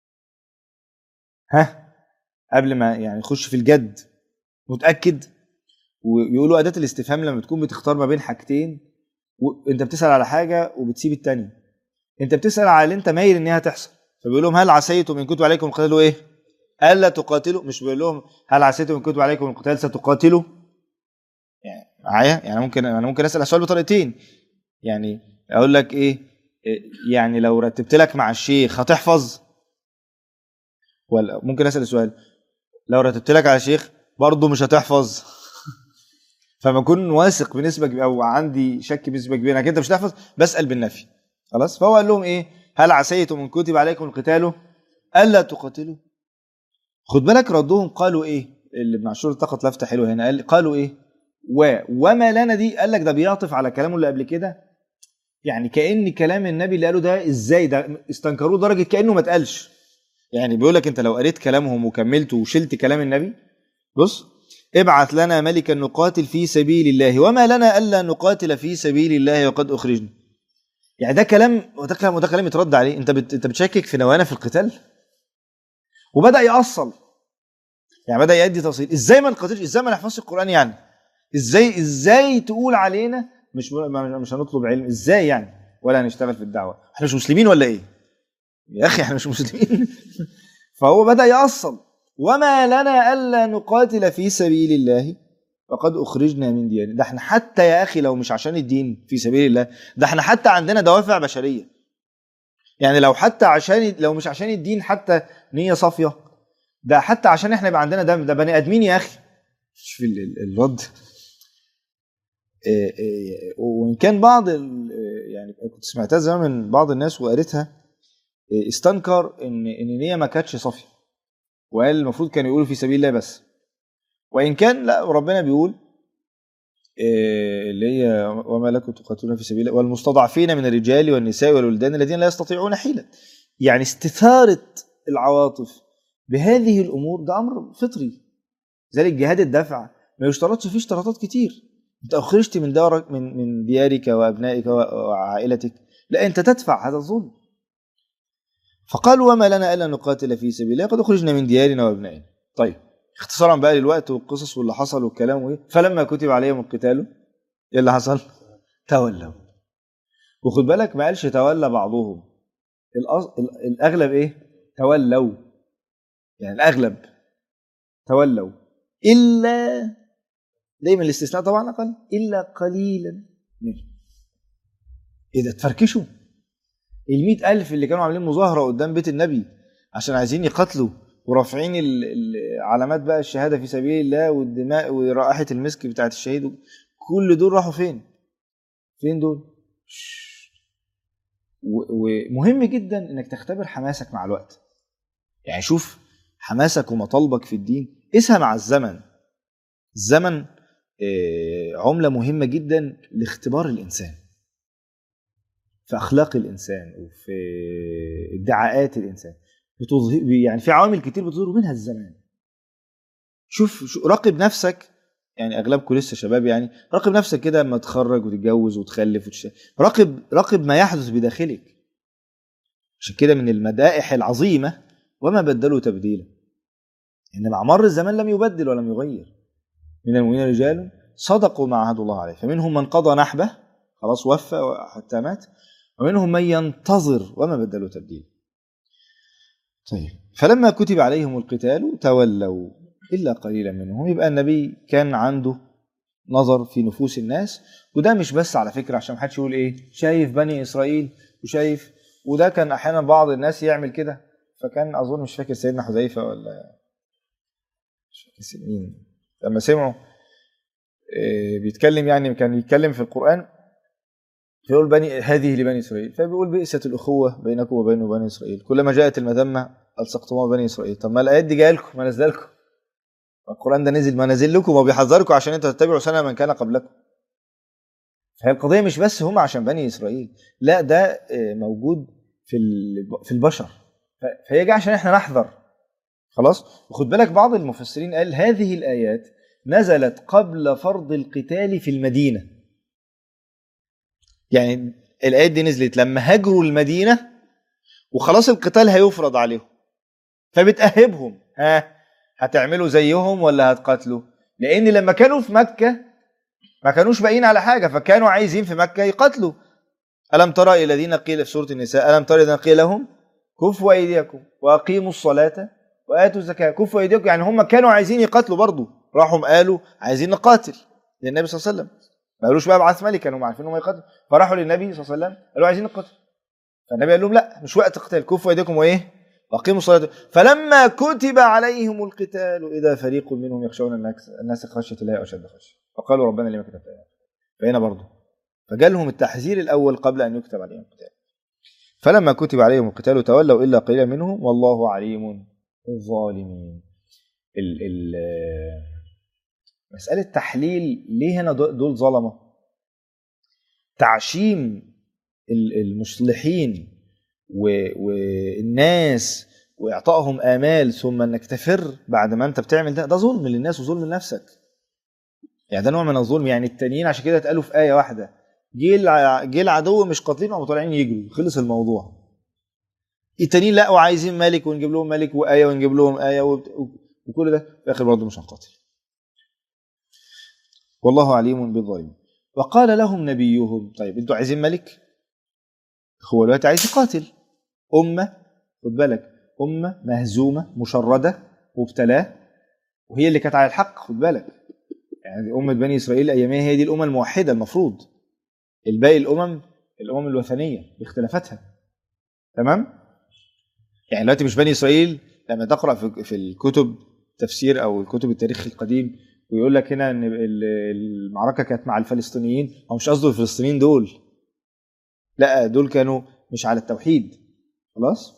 ها قبل ما يعني يخش في الجد متاكد ويقولوا اداه الاستفهام لما تكون بتختار ما بين حاجتين وانت بتسال على حاجه وبتسيب التانية انت بتسال على اللي انت مايل ان هي تحصل فبيقول لهم هل عسيتم ان كتب عليكم القتال ايه الا تقاتلوا مش بيقول لهم هل عسيتم ان كتب عليكم القتال ستقاتلوا يعني معايا يعني ممكن انا ممكن اسال السؤال بطريقتين يعني اقول لك ايه إيه، يعني لو رتبت لك مع الشيخ هتحفظ ولا ممكن اسال السؤال لو رتبت لك على شيخ برضه مش هتحفظ فما اكون واثق بنسبه كبيره او عندي شك بنسبه كبيره انك انت مش هتحفظ بسال بالنفي خلاص فهو قال لهم ايه هل عسيتم ان كتب عليكم القتال الا تقاتلوا خد بالك ردهم قالوا ايه اللي ابن عاشور التقط لفته حلوه هنا قال قالوا ايه و وما لنا دي قال لك ده بيعطف على كلامه اللي قبل كده يعني كان كلام النبي اللي قاله ده ازاي ده استنكروه لدرجه كانه ما اتقالش يعني بيقول لك انت لو قريت كلامهم وكملته وشلت كلام النبي بص ابعث لنا ملكا نقاتل في سبيل الله وما لنا الا نقاتل في سبيل الله وقد اخرجنا يعني ده كلام وده كلام وده كلام يترد عليه انت بت... انت بتشكك في نوانا في القتال وبدا يأصل يعني بدا يدي تفصيل ازاي ما نقاتلش ازاي ما نحفظش القران يعني ازاي ازاي تقول علينا مش م- مش هنطلب علم ازاي يعني ولا هنشتغل في الدعوه احنا مش مسلمين ولا ايه يا اخي احنا مش مسلمين فهو بدا يأصل وما لنا الا نقاتل في سبيل الله فقد اخرجنا من ديارنا ده احنا حتى يا اخي لو مش عشان الدين في سبيل الله ده احنا حتى عندنا دوافع بشريه يعني لو حتى عشان لو مش عشان الدين حتى نيه صافيه ده حتى عشان احنا يبقى عندنا دم ده بني ادمين يا اخي مش في ال- ال- الرد إيه إيه وان كان بعض ال- يعني كنت سمعتها زمان من بعض الناس وقريتها إيه استنكر ان ان النيه ما كانتش صافيه وقال المفروض كانوا يقولوا في سبيل الله بس وان كان لا ربنا بيقول إيه اللي هي وما لكم تقاتلون في سبيل الله والمستضعفين من الرجال والنساء والولدان الذين لا يستطيعون حيلة يعني استثارة العواطف بهذه الامور ده امر فطري ذلك جهاد الدفع ما يشترطش فيه اشتراطات كتير انت اخرجت من دارك من من ديارك وابنائك وعائلتك لا انت تدفع هذا الظلم فقالوا وما لنا الا نقاتل في سبيل الله قد اخرجنا من ديارنا وابنائنا طيب اختصارا بقى للوقت والقصص واللي حصل والكلام وايه فلما كتب عليهم القتال ايه اللي حصل؟ تولوا وخد بالك ما قالش تولى بعضهم الأص... ال- الاغلب ايه؟ تولوا يعني الاغلب تولوا الا دايما الاستثناء طبعا اقل الا قليلا منهم ايه ده تفركشوا ال ألف اللي كانوا عاملين مظاهره قدام بيت النبي عشان عايزين يقتلوا ورافعين ال- ال- علامات بقى الشهاده في سبيل الله والدماء ورائحه المسك بتاعت الشهيد كل دول راحوا فين؟ فين دول؟ و- ومهم جدا انك تختبر حماسك مع الوقت يعني شوف حماسك ومطالبك في الدين قيسها مع الزمن الزمن آه، عملة مهمة جدا لاختبار الإنسان في أخلاق الإنسان وفي ادعاءات الإنسان بتظهر يعني في عوامل كتير بتظهر منها الزمان شوف شو- راقب نفسك يعني اغلبكم لسه شباب يعني راقب نفسك كده لما تتخرج وتتجوز وتخلف وتش... راقب راقب ما يحدث بداخلك عشان كده من المدائح العظيمه وما بدلوا تبديلا ان مع مر الزمان لم يبدل ولم يغير من المؤمنين رجال صدقوا ما عهدوا الله عليه فمنهم من قضى نحبه خلاص وفى حتى مات ومنهم من ينتظر وما بدلوا تبديلا طيب فلما كتب عليهم القتال تولوا الا قليلا منهم يبقى النبي كان عنده نظر في نفوس الناس وده مش بس على فكره عشان محدش يقول ايه شايف بني اسرائيل وشايف وده كان احيانا بعض الناس يعمل كده فكان اظن مش فاكر سيدنا حذيفه ولا مش فاكر مين لما سمعوا آه، بيتكلم يعني كان يتكلم في القران فيقول بني هذه لبني اسرائيل فبيقول بئست الاخوه بينكم وبين بني اسرائيل كلما جاءت المذمه الصقتموها بني اسرائيل طب ما الايات دي جايه لكم ما نزل لكم القران ده نزل ما نزل لكم وبيحذركم عشان انتوا تتبعوا سنه من كان قبلكم فهي القضيه مش بس هم عشان بني اسرائيل لا ده آه، موجود في ال- في البشر ف- فهي جايه عشان احنا نحذر خلاص وخد بالك بعض المفسرين قال هذه الايات نزلت قبل فرض القتال في المدينه يعني الايات دي نزلت لما هاجروا المدينه وخلاص القتال هيفرض عليهم فبتأهبهم ها هتعملوا زيهم ولا هتقاتلوا لان لما كانوا في مكه ما كانوش باقيين على حاجه فكانوا عايزين في مكه يقاتلوا الم ترى الى الذين قيل في سوره النساء الم ترى الذين قيل لهم كفوا ايديكم واقيموا الصلاه واتوا الزكاه كفوا ايديكم يعني هم كانوا عايزين يقاتلوا برضه راحوا قالوا عايزين نقاتل للنبي صلى الله عليه وسلم ما قالوش بقى ابعث ملك كانوا عارفين انهم يقاتلوا فراحوا للنبي صلى الله عليه وسلم قالوا عايزين نقاتل فالنبي قال لهم لا مش وقت قتال كفوا ايديكم وايه واقيموا الصلاه فلما كتب عليهم القتال اذا فريق منهم يخشون الناس الناس خشيه الله اشد خشيه فقالوا ربنا لما كتبت علينا فهنا برضه فجالهم التحذير الاول قبل ان يكتب عليهم القتال فلما كتب عليهم القتال تولوا الا قليلا منهم والله عليم بالظالمين ال ال مساله تحليل ليه هنا دول دول ظلمه تعشيم ال- المصلحين و- والناس واعطائهم امال ثم انك تفر بعد ما انت بتعمل ده ده ظلم للناس وظلم لنفسك يعني ده نوع من الظلم يعني التانيين عشان كده اتقالوا في ايه واحده جه الع- جه العدو مش قاتلين وقاموا طالعين يجروا خلص الموضوع التانيين لا وعايزين ملك ونجيب لهم ملك وايه ونجيب لهم ايه وبت- وكل ده في الاخر برضه مش هنقاتل والله عليم بالظالمين وقال لهم نبيهم طيب انتوا عايزين ملك هو دلوقتي عايز يقاتل أمة خد بالك أمة مهزومة مشردة مبتلاة وهي اللي كانت على الحق خد بالك يعني أمة بني إسرائيل أيامها هي دي الأمة الموحدة المفروض الباقي الأمم الأمم الوثنية باختلافاتها تمام يعني دلوقتي مش بني إسرائيل لما تقرأ في في الكتب تفسير أو الكتب التاريخ القديم ويقول لك هنا ان ال- المعركه كانت مع الفلسطينيين هو مش قصده الفلسطينيين دول لا دول كانوا مش على التوحيد خلاص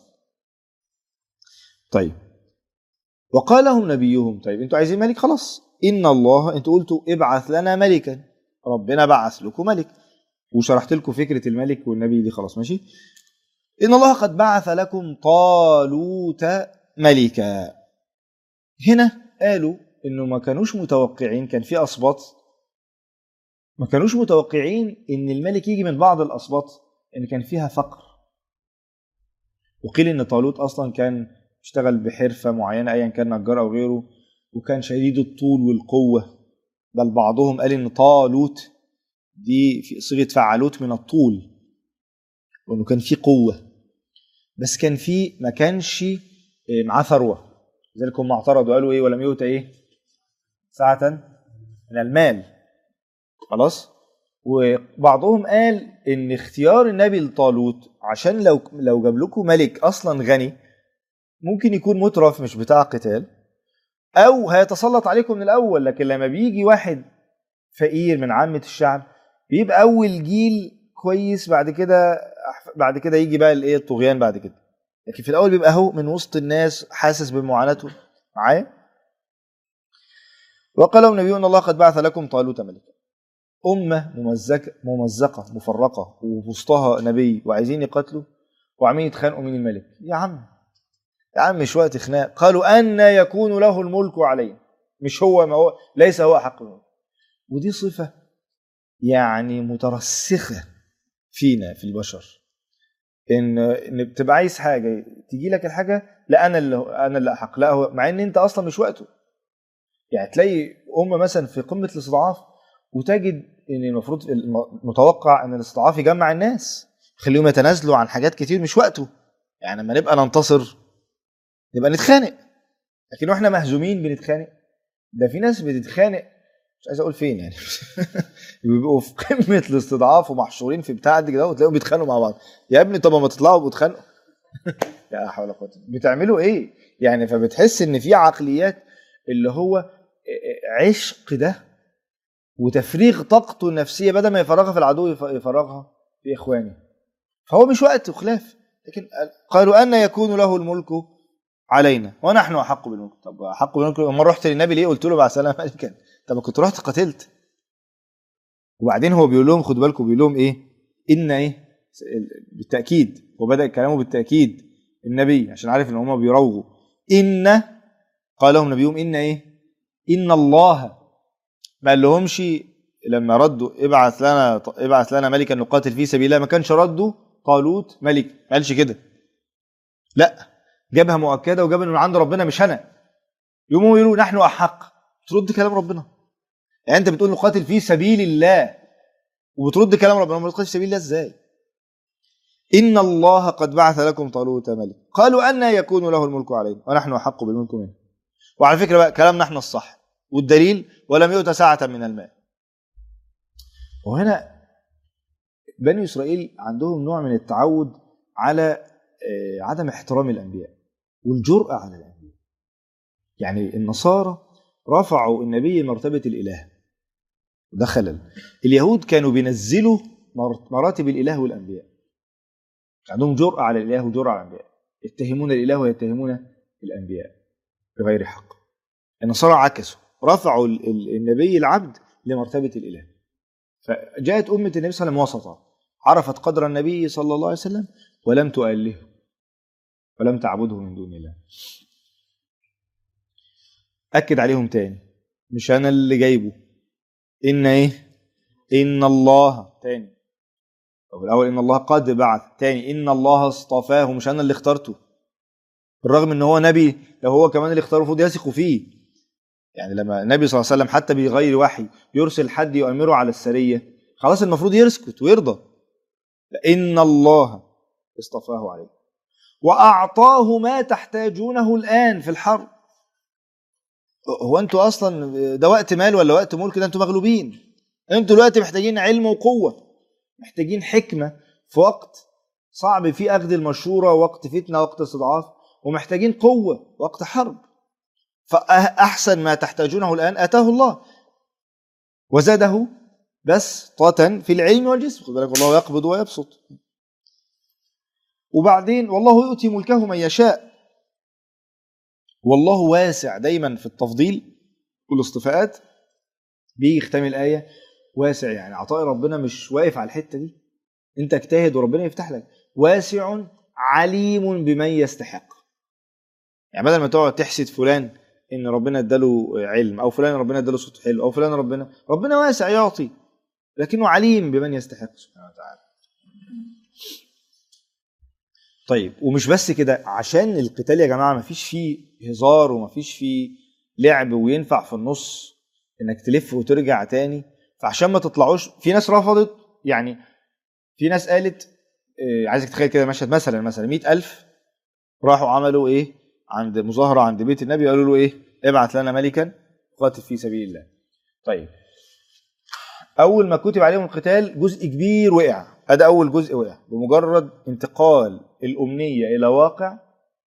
طيب وقال لهم نبيهم طيب انتوا عايزين ملك خلاص ان الله انتوا قلتوا ابعث لنا ملكا ربنا بعث لكم ملك وشرحت لكم فكره الملك والنبي دي خلاص ماشي ان الله قد بعث لكم طالوت ملكا هنا قالوا انه ما كانوش متوقعين كان في اسباط ما كانوش متوقعين ان الملك يجي من بعض الاسباط ان كان فيها فقر وقيل ان طالوت اصلا كان اشتغل بحرفه معينه ايا كان نجار او غيره وكان شديد الطول والقوه بل بعضهم قال ان طالوت دي في صيغه فعلوت من الطول وانه كان فيه قوه بس كان فيه ما كانش إيه، معاه ثروه لذلك هم اعترضوا قالوا ايه ولم يؤت ايه ساعة من المال خلاص وبعضهم قال ان اختيار النبي لطالوت عشان لو لو جاب لكم ملك اصلا غني ممكن يكون مترف مش بتاع قتال او هيتسلط عليكم من الاول لكن لما بيجي واحد فقير من عامه الشعب بيبقى اول جيل كويس بعد كده بعد كده يجي بقى الايه الطغيان بعد كده لكن في الاول بيبقى هو من وسط الناس حاسس بمعاناته معايا وقال لهم نبي ان الله قد بعث لكم طالوت ملكا امه ممزقه ممزقه مفرقه ووسطها نبي وعايزين يقتلوا وعمالين يتخانقوا مين الملك يا عم يا عم مش وقت خناق قالوا أن يكون له الملك علينا مش هو ما هو ليس هو حق الملك ودي صفة يعني مترسخة فينا في البشر ان ان بتبقى عايز حاجه تيجي لك الحاجه لا انا اللي انا اللي احق لا هو مع ان انت اصلا مش وقته يعني تلاقي امه مثلا في قمه الاستضعاف وتجد ان المفروض متوقع ان الاستضعاف يجمع الناس يخليهم يتنازلوا عن حاجات كتير مش وقته يعني لما نبقى ننتصر نبقى نتخانق لكن واحنا مهزومين بنتخانق ده في ناس بتتخانق مش عايز اقول فين يعني بيبقوا في قمه الاستضعاف ومحشورين في بتاع قد كده وتلاقيهم بيتخانقوا مع بعض يا ابني طب ما تطلعوا وتتخانقوا لا حول ولا قوه بتعملوا ايه يعني فبتحس ان في عقليات اللي هو عشق ده وتفريغ طاقته النفسيه بدل ما يفرغها في العدو يفرغها في اخوانه فهو مش وقت خلاف لكن قالوا ان يكون له الملك علينا ونحن احق بالملك طب احق بالملك لما رحت للنبي ليه قلت له بعد سلام ملكا طب كنت رحت قتلت وبعدين هو بيقول لهم خدوا بالكم بيقول لهم ايه ان ايه بالتاكيد وبدا كلامه بالتاكيد النبي عشان عارف ان هم بيروغوا ان قال لهم نبيهم ان ايه ان الله ما قال لهمش لما ردوا ابعث لنا ابعث لنا ملكا نقاتل في سبيل الله ما كانش ردوا طالوت ملك ما قالش كده لا جابها مؤكده وجاب انه عند ربنا مش انا يقوموا يقولوا نحن احق ترد كلام ربنا يعني انت بتقول نقاتل في سبيل الله وبترد كلام ربنا ما تقاتل في سبيل الله ازاي ان الله قد بعث لكم طالوت ملك قالوا ان يكون له الملك علينا ونحن احق بالملك منه وعلى فكره بقى كلامنا احنا الصح والدليل ولم يؤت ساعه من المال وهنا بني اسرائيل عندهم نوع من التعود على عدم احترام الانبياء والجرأة على الأنبياء يعني النصارى رفعوا النبي مرتبة الإله وده خلل اليهود كانوا بينزلوا مراتب الإله والأنبياء عندهم جرأة على الإله وجرأة على الأنبياء يتهمون الإله ويتهمون الأنبياء بغير حق النصارى عكسوا رفعوا النبي العبد لمرتبة الإله فجاءت أمة النبي صلى الله عليه وسلم وسطا عرفت قدر النبي صلى الله عليه وسلم ولم تؤلهه ولم تعبده من دون الله أكد عليهم تاني مش أنا اللي جايبه إن إيه إن الله تاني طب الأول إن الله قد بعث تاني إن الله اصطفاه مش أنا اللي اخترته بالرغم إن هو نبي لو هو كمان اللي اختاره المفروض يثقوا فيه يعني لما النبي صلى الله عليه وسلم حتى بغير وحي يرسل حد يؤمره على السرية خلاص المفروض يسكت ويرضى إن الله اصطفاه عليه وأعطاه ما تحتاجونه الآن في الحرب هو أنتوا أصلا ده وقت مال ولا وقت ملك ده أنتوا مغلوبين أنتوا دلوقتي محتاجين علم وقوة محتاجين حكمة في وقت صعب فيه أخذ المشورة وقت فتنة وقت استضعاف ومحتاجين قوة وقت حرب فأحسن ما تحتاجونه الآن أتاه الله وزاده بس طاتا في العلم والجسم خد بالك والله يقبض ويبسط وبعدين والله يؤتي ملكه من يشاء والله واسع دايما في التفضيل والاصطفاءات بيجي ختام الآية واسع يعني عطاء ربنا مش واقف على الحتة دي انت اجتهد وربنا يفتح لك واسع عليم بمن يستحق يعني بدل ما تقعد تحسد فلان ان ربنا اداله علم او فلان ربنا اداله صوت حلو او فلان ربنا ربنا واسع يعطي لكنه عليم بمن يستحق سبحانه وتعالى طيب ومش بس كده عشان القتال يا جماعه ما فيش فيه هزار وما فيش فيه لعب وينفع في النص انك تلف وترجع تاني فعشان ما تطلعوش في ناس رفضت يعني في ناس قالت آه، عايزك تتخيل كده مشهد مثلا مثلا 100000 راحوا عملوا ايه عند مظاهره عند بيت النبي قالوا له ايه ابعت لنا ملكا قاتل في سبيل الله طيب اول ما كتب عليهم القتال جزء كبير وقع ادي اول جزء وقع بمجرد انتقال الامنيه الى واقع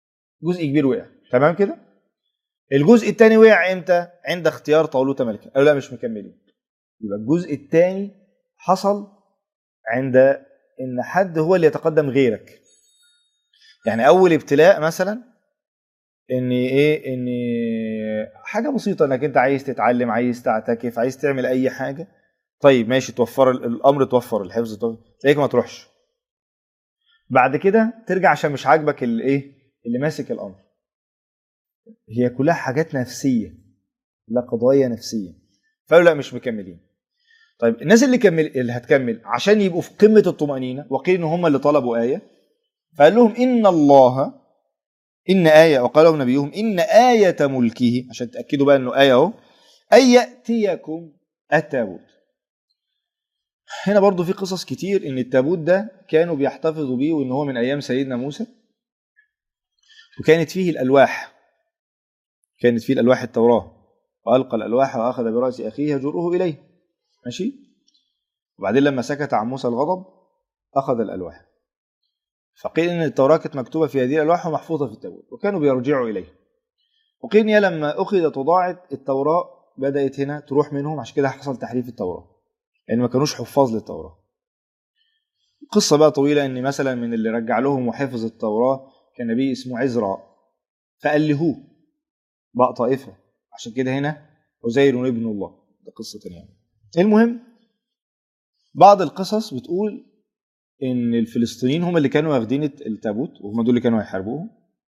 جزء كبير وقع تمام كده الجزء الثاني وقع امتى عند اختيار طالوت ملكا قالوا لا مش مكملين يبقى الجزء الثاني حصل عند ان حد هو اللي يتقدم غيرك يعني اول ابتلاء مثلا ان ايه ان حاجه بسيطه انك انت عايز تتعلم عايز تعتكف عايز تعمل اي حاجه طيب ماشي توفر ال- الامر توفر الحفظ توفر تلاقيك ما تروحش بعد كده ترجع عشان مش عاجبك الايه اللي ماسك الامر هي كلها حاجات نفسيه لا قضايا نفسيه فقالوا لا مش مكملين طيب الناس اللي كمل اللي هتكمل عشان يبقوا في قمه الطمانينه وقيل ان هم اللي طلبوا ايه فقال لهم ان الله ان ايه وقال نبيهم ان ايه ملكه عشان تاكدوا بقى انه ايه اهو ان ياتيكم التابوت هنا برضو في قصص كتير ان التابوت ده كانوا بيحتفظوا بيه وان هو من ايام سيدنا موسى وكانت فيه الالواح كانت فيه الالواح التوراه والقى الالواح واخذ براس اخيه يجره اليه ماشي وبعدين لما سكت عن موسى الغضب اخذ الالواح فقيل ان التوراه كانت مكتوبه في هذه الالواح ومحفوظه في التابوت وكانوا بيرجعوا اليه وقيل ان هي لما اخذت وضاعت التوراه بدات هنا تروح منهم عشان كده حصل تحريف التوراه لان ما كانوش حفاظ للتوراه قصه بقى طويله ان مثلا من اللي رجع لهم وحفظ التوراه كان نبي اسمه عزرا فألهوه بقى طائفه عشان كده هنا عزير ابن الله ده قصه تانية يعني. المهم بعض القصص بتقول ان الفلسطينيين هم اللي كانوا واخدين التابوت وهم دول اللي كانوا هيحاربوهم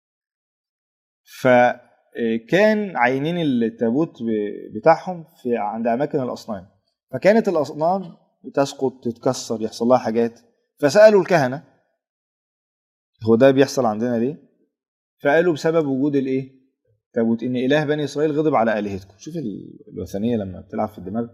فكان عينين التابوت بتاعهم في عند اماكن الاصنام فكانت الاصنام تسقط تتكسر يحصل لها حاجات فسالوا الكهنه هو ده بيحصل عندنا ليه فقالوا بسبب وجود الايه تابوت ان اله بني اسرائيل غضب على الهتكم شوف الوثنيه لما بتلعب في الدماغ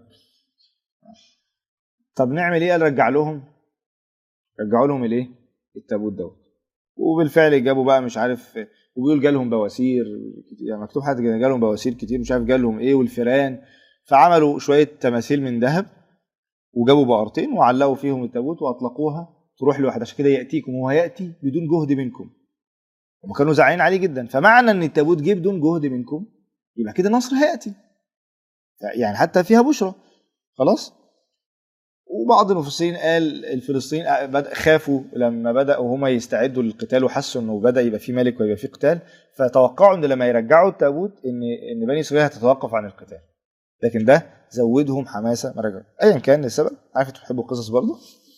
طب نعمل ايه قال رجع لهم رجعوا لهم الايه التابوت دوت وبالفعل جابوا بقى مش عارف وبيقول جالهم بواسير يعني مكتوب حاجه كده جالهم بواسير كتير مش عارف جالهم ايه والفيران فعملوا شويه تماثيل من ذهب وجابوا بقرتين وعلقوا فيهم التابوت واطلقوها تروح لوحدها عشان كده ياتيكم وهو ياتي بدون جهد منكم هم كانوا زعلانين عليه جدا فمعنى ان التابوت جه بدون جهد منكم يبقى كده النصر هياتي يعني حتى فيها بشرى خلاص وبعض المفسرين قال الفلسطينيين خافوا لما بداوا هم يستعدوا للقتال وحسوا انه بدا يبقى في ملك ويبقى في قتال فتوقعوا ان لما يرجعوا التابوت ان ان بني اسرائيل هتتوقف عن القتال لكن ده زودهم حماسه ما رجعوا ايا كان السبب عارف انتوا بتحبوا القصص برضه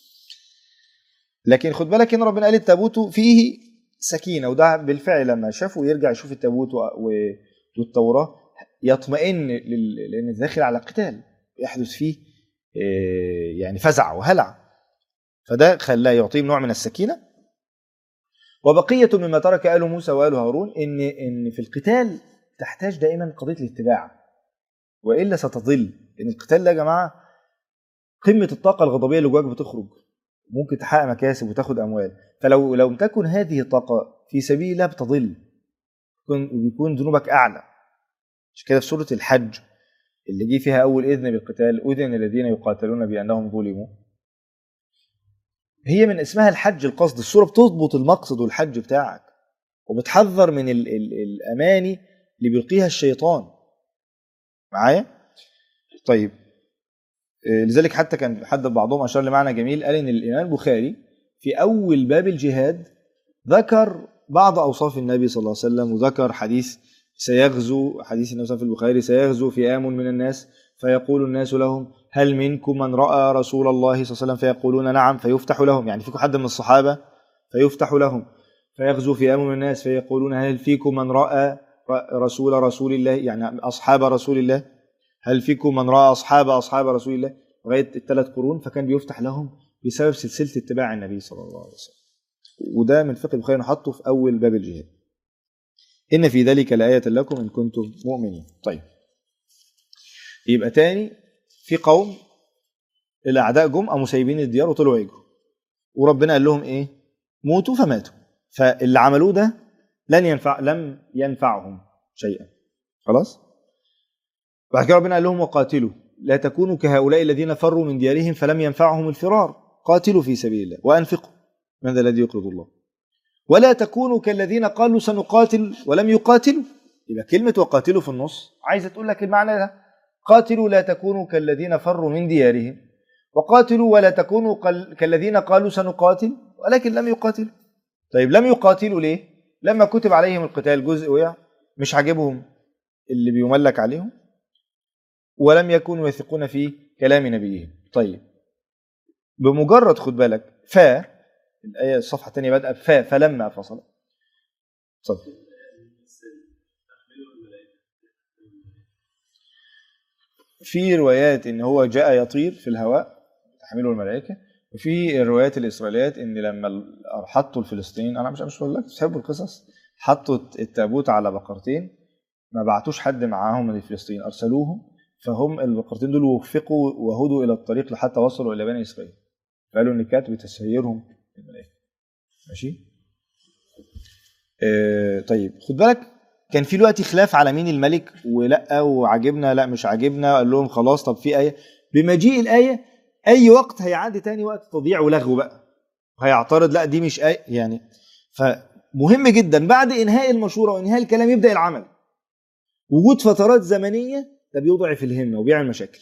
لكن خد بالك ان ربنا قال التابوت فيه سكينه وده بالفعل لما شافوا يرجع يشوف التابوت والتوراه يطمئن لان داخل على قتال يحدث فيه يعني فزع وهلع فده خلاه يعطيهم نوع من السكينه وبقيه مما ترك ال موسى وال هارون ان ان في القتال تحتاج دائما قضيه الاتباع والا ستضل ان القتال ده يا جماعه قمه الطاقه الغضبيه اللي جواك بتخرج ممكن تحقق مكاسب وتاخد اموال فلو لو تكن هذه الطاقه في سبيل الله بتضل بيكون ذنوبك اعلى عشان كده في سوره الحج اللي جه فيها اول اذن بالقتال اذن الذين يقاتلون بانهم ظلموا هي من اسمها الحج القصد السوره بتضبط المقصد والحج بتاعك وبتحذر من ال ال الاماني اللي بيلقيها الشيطان معايا طيب لذلك حتى كان حد بعضهم اشار لمعنى جميل قال ان الامام البخاري في اول باب الجهاد ذكر بعض اوصاف النبي صلى الله عليه وسلم وذكر حديث سيغزو حديث النبي صلى الله عليه وسلم في البخاري سيغزو فئام من الناس فيقول الناس لهم هل منكم من راى رسول الله صلى الله عليه وسلم فيقولون نعم فيفتح لهم يعني فيكم حد من الصحابه فيفتح لهم فيغزو فئام من الناس فيقولون هل فيكم من راى رسول رسول الله يعني اصحاب رسول الله هل فيكم من راى اصحاب اصحاب رسول الله لغايه الثلاث قرون فكان بيفتح لهم بسبب سلسله اتباع النبي صلى الله عليه وسلم وده من فقه البخاري نحطه في اول باب الجهاد إن في ذلك لآية لكم إن كنتم مؤمنين طيب يبقى تاني في قوم الأعداء جم قاموا سايبين الديار وطلعوا يجروا وربنا قال لهم إيه موتوا فماتوا فاللي عملوه ده لن ينفع لم ينفعهم شيئا خلاص بعد كده ربنا قال لهم وقاتلوا لا تكونوا كهؤلاء الذين فروا من ديارهم فلم ينفعهم الفرار قاتلوا في سبيل الله وأنفقوا من ذا الذي يقرض الله ولا تكونوا كالذين قالوا سنقاتل ولم يقاتلوا يبقى كلمة وقاتلوا في النص عايزة تقول لك المعنى ده قاتلوا لا تكونوا كالذين فروا من ديارهم وقاتلوا ولا تكونوا قل- كالذين قالوا سنقاتل ولكن لم يقاتلوا طيب لم يقاتلوا ليه؟ لما كتب عليهم القتال جزء وقع مش عاجبهم اللي بيملك عليهم ولم يكونوا يثقون في كلام نبيهم طيب بمجرد خد بالك فا الآية الصفحة الثانية بدأ بفا فلما فصل اتفضل في روايات ان هو جاء يطير في الهواء تحمله الملائكه وفي الروايات الاسرائيليات ان لما ال- حطوا الفلسطينيين انا مش مش بقول لك تحبوا القصص حطوا التابوت على بقرتين ما بعتوش حد معاهم من الفلسطين ارسلوهم فهم البقرتين دول وفقوا وهدوا الى الطريق لحتى وصلوا الى بني اسرائيل فقالوا ان كانت بتسيرهم الملائكه ماشي آه طيب خد بالك كان في دلوقتي خلاف على مين الملك ولا وعجبنا لا مش عجبنا قال لهم خلاص طب في ايه بمجيء الايه اي وقت هيعدي تاني وقت تضييع ولغو بقى هيعترض لا دي مش ايه يعني فمهم جدا بعد انهاء المشوره وانهاء الكلام يبدا العمل وجود فترات زمنيه ده بيضعف الهمه وبيعمل مشاكل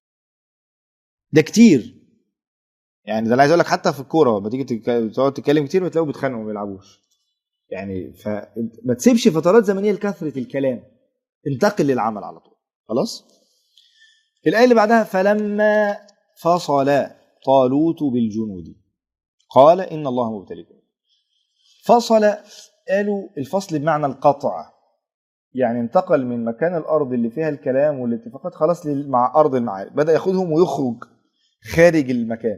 ده كتير يعني ده انا عايز اقول لك حتى في الكوره لما تيجي تتك- تقعد تتكلم كتير بتلاقوا بيتخانقوا ما بيلعبوش يعني فما تسيبش فترات زمنيه لكثره الكلام انتقل للعمل على طول خلاص الايه اللي بعدها فلما فصل طالوت بالجنود قال ان الله مبتليكم فصل قالوا الفصل بمعنى القطع يعني انتقل من مكان الارض اللي فيها الكلام والاتفاقات خلاص لل- مع ارض المعارك بدا ياخدهم ويخرج خارج المكان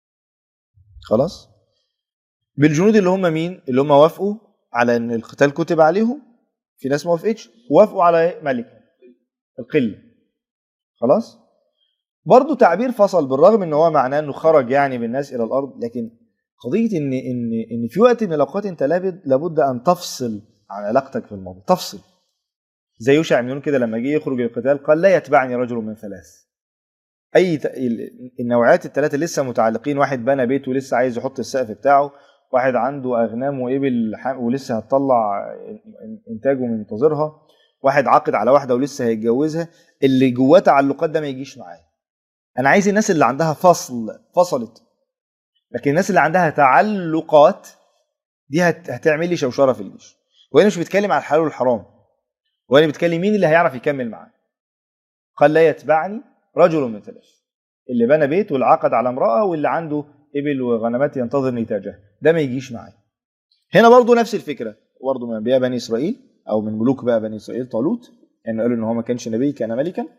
خلاص بالجنود اللي هم مين اللي هم وافقوا على ان القتال كتب عليهم في ناس ما وافقتش وافقوا على إيه؟ ملك القله خلاص برضه تعبير فصل بالرغم ان هو معناه انه خرج يعني بالناس الى الارض لكن قضيه ان ان ان في وقت من الاوقات انت لابد لابد ان تفصل عن علاقتك في الماضي تفصل زي يوشع بن نون كده لما جه يخرج القتال قال لا يتبعني رجل من ثلاث اي ت- ال- النوعيات الثلاثه لسه متعلقين واحد بنى بيته ولسه عايز يحط السقف بتاعه واحد عنده اغنام وابل حام- ولسه هتطلع انتاجه منتظرها واحد عاقد على واحده ولسه هيتجوزها اللي جواه تعلقات ده ما يجيش معايا انا عايز الناس اللي عندها فصل فصلت لكن الناس اللي عندها تعلقات دي هت... هتعمل لي شوشره في الجيش وانا مش بتكلم على الحلال والحرام وانا بتكلم مين اللي هيعرف يكمل معاه قال لا يتبعني رجل من ثلاث اللي بنى بيت واللي عقد على امراه واللي عنده ابل وغنمات ينتظر نتاجها ده ما يجيش معايا هنا برضو نفس الفكره برضو من انبياء بني اسرائيل او من ملوك بقى بني اسرائيل طالوت يعني قالوا ان هو ما كانش نبي كان ملكا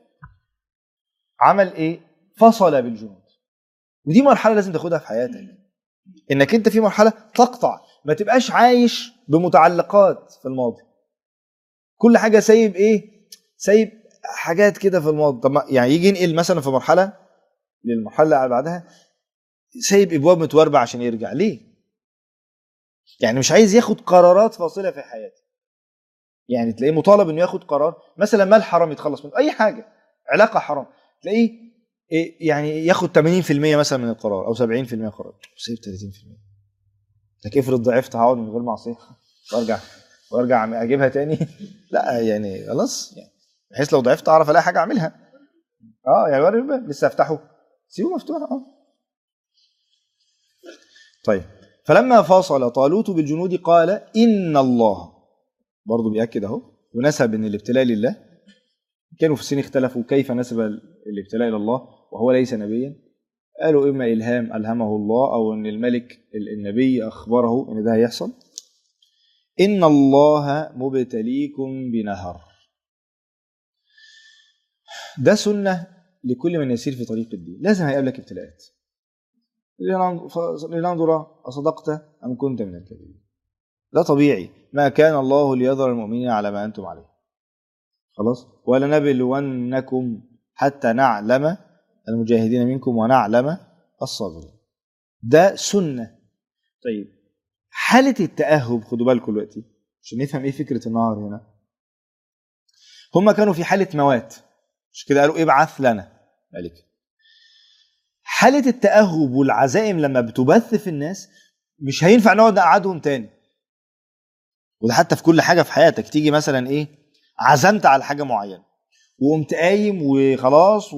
عمل ايه فصل بالجنود ودي مرحله لازم تاخدها في حياتك انك انت في مرحله تقطع ما تبقاش عايش بمتعلقات في الماضي كل حاجه سايب ايه سايب حاجات كده في الماضي طب ما- يعني يجي ينقل مثلا في مرحله للمرحله اللي بعدها سايب ابواب متوربه عشان يرجع ليه يعني مش عايز ياخد قرارات فاصله في حياته يعني تلاقيه مطالب انه ياخد قرار مثلا مال حرام يتخلص منه اي حاجه علاقه حرام تلاقيه إيه يعني ياخد 80% مثلا من القرار او 70% قرار وسايب 30% لكن افرض ضعفت هقعد من غير معصيه وارجع وارجع اجيبها تاني لا يعني خلاص يعني بحيث لو ضعفت اعرف الاقي حاجه اعملها اه يعني وري الباب لسه افتحه سيبه مفتوح اه طيب فلما فاصل طالوت بالجنود قال ان الله برضه بيأكد اهو ونسب ان الابتلاء لله كانوا في السن اختلفوا كيف نسب الابتلاء الى الله وهو ليس نبيا قالوا اما الهام الهمه الله او ان الملك النبي اخبره ان ده هيحصل ان الله مبتليكم بنهر ده سنه لكل من يسير في طريق الدين لازم هيقابلك ابتلاءات لننظر اصدقت ام كنت من الكاذبين ده طبيعي ما كان الله ليذر المؤمنين على ما انتم عليه خلاص ولنبلونكم حتى نعلم المجاهدين منكم ونعلم الصابرين ده سنه طيب حاله التاهب خدوا بالكم دلوقتي عشان نفهم ايه فكره النهر هنا هم كانوا في حاله موات مش كده قالوا ابعث لنا ملك حاله التاهب والعزائم لما بتبث في الناس مش هينفع نقعد نقعدهم تاني وده حتى في كل حاجه في حياتك تيجي مثلا ايه عزمت على حاجه معينه وقمت قايم وخلاص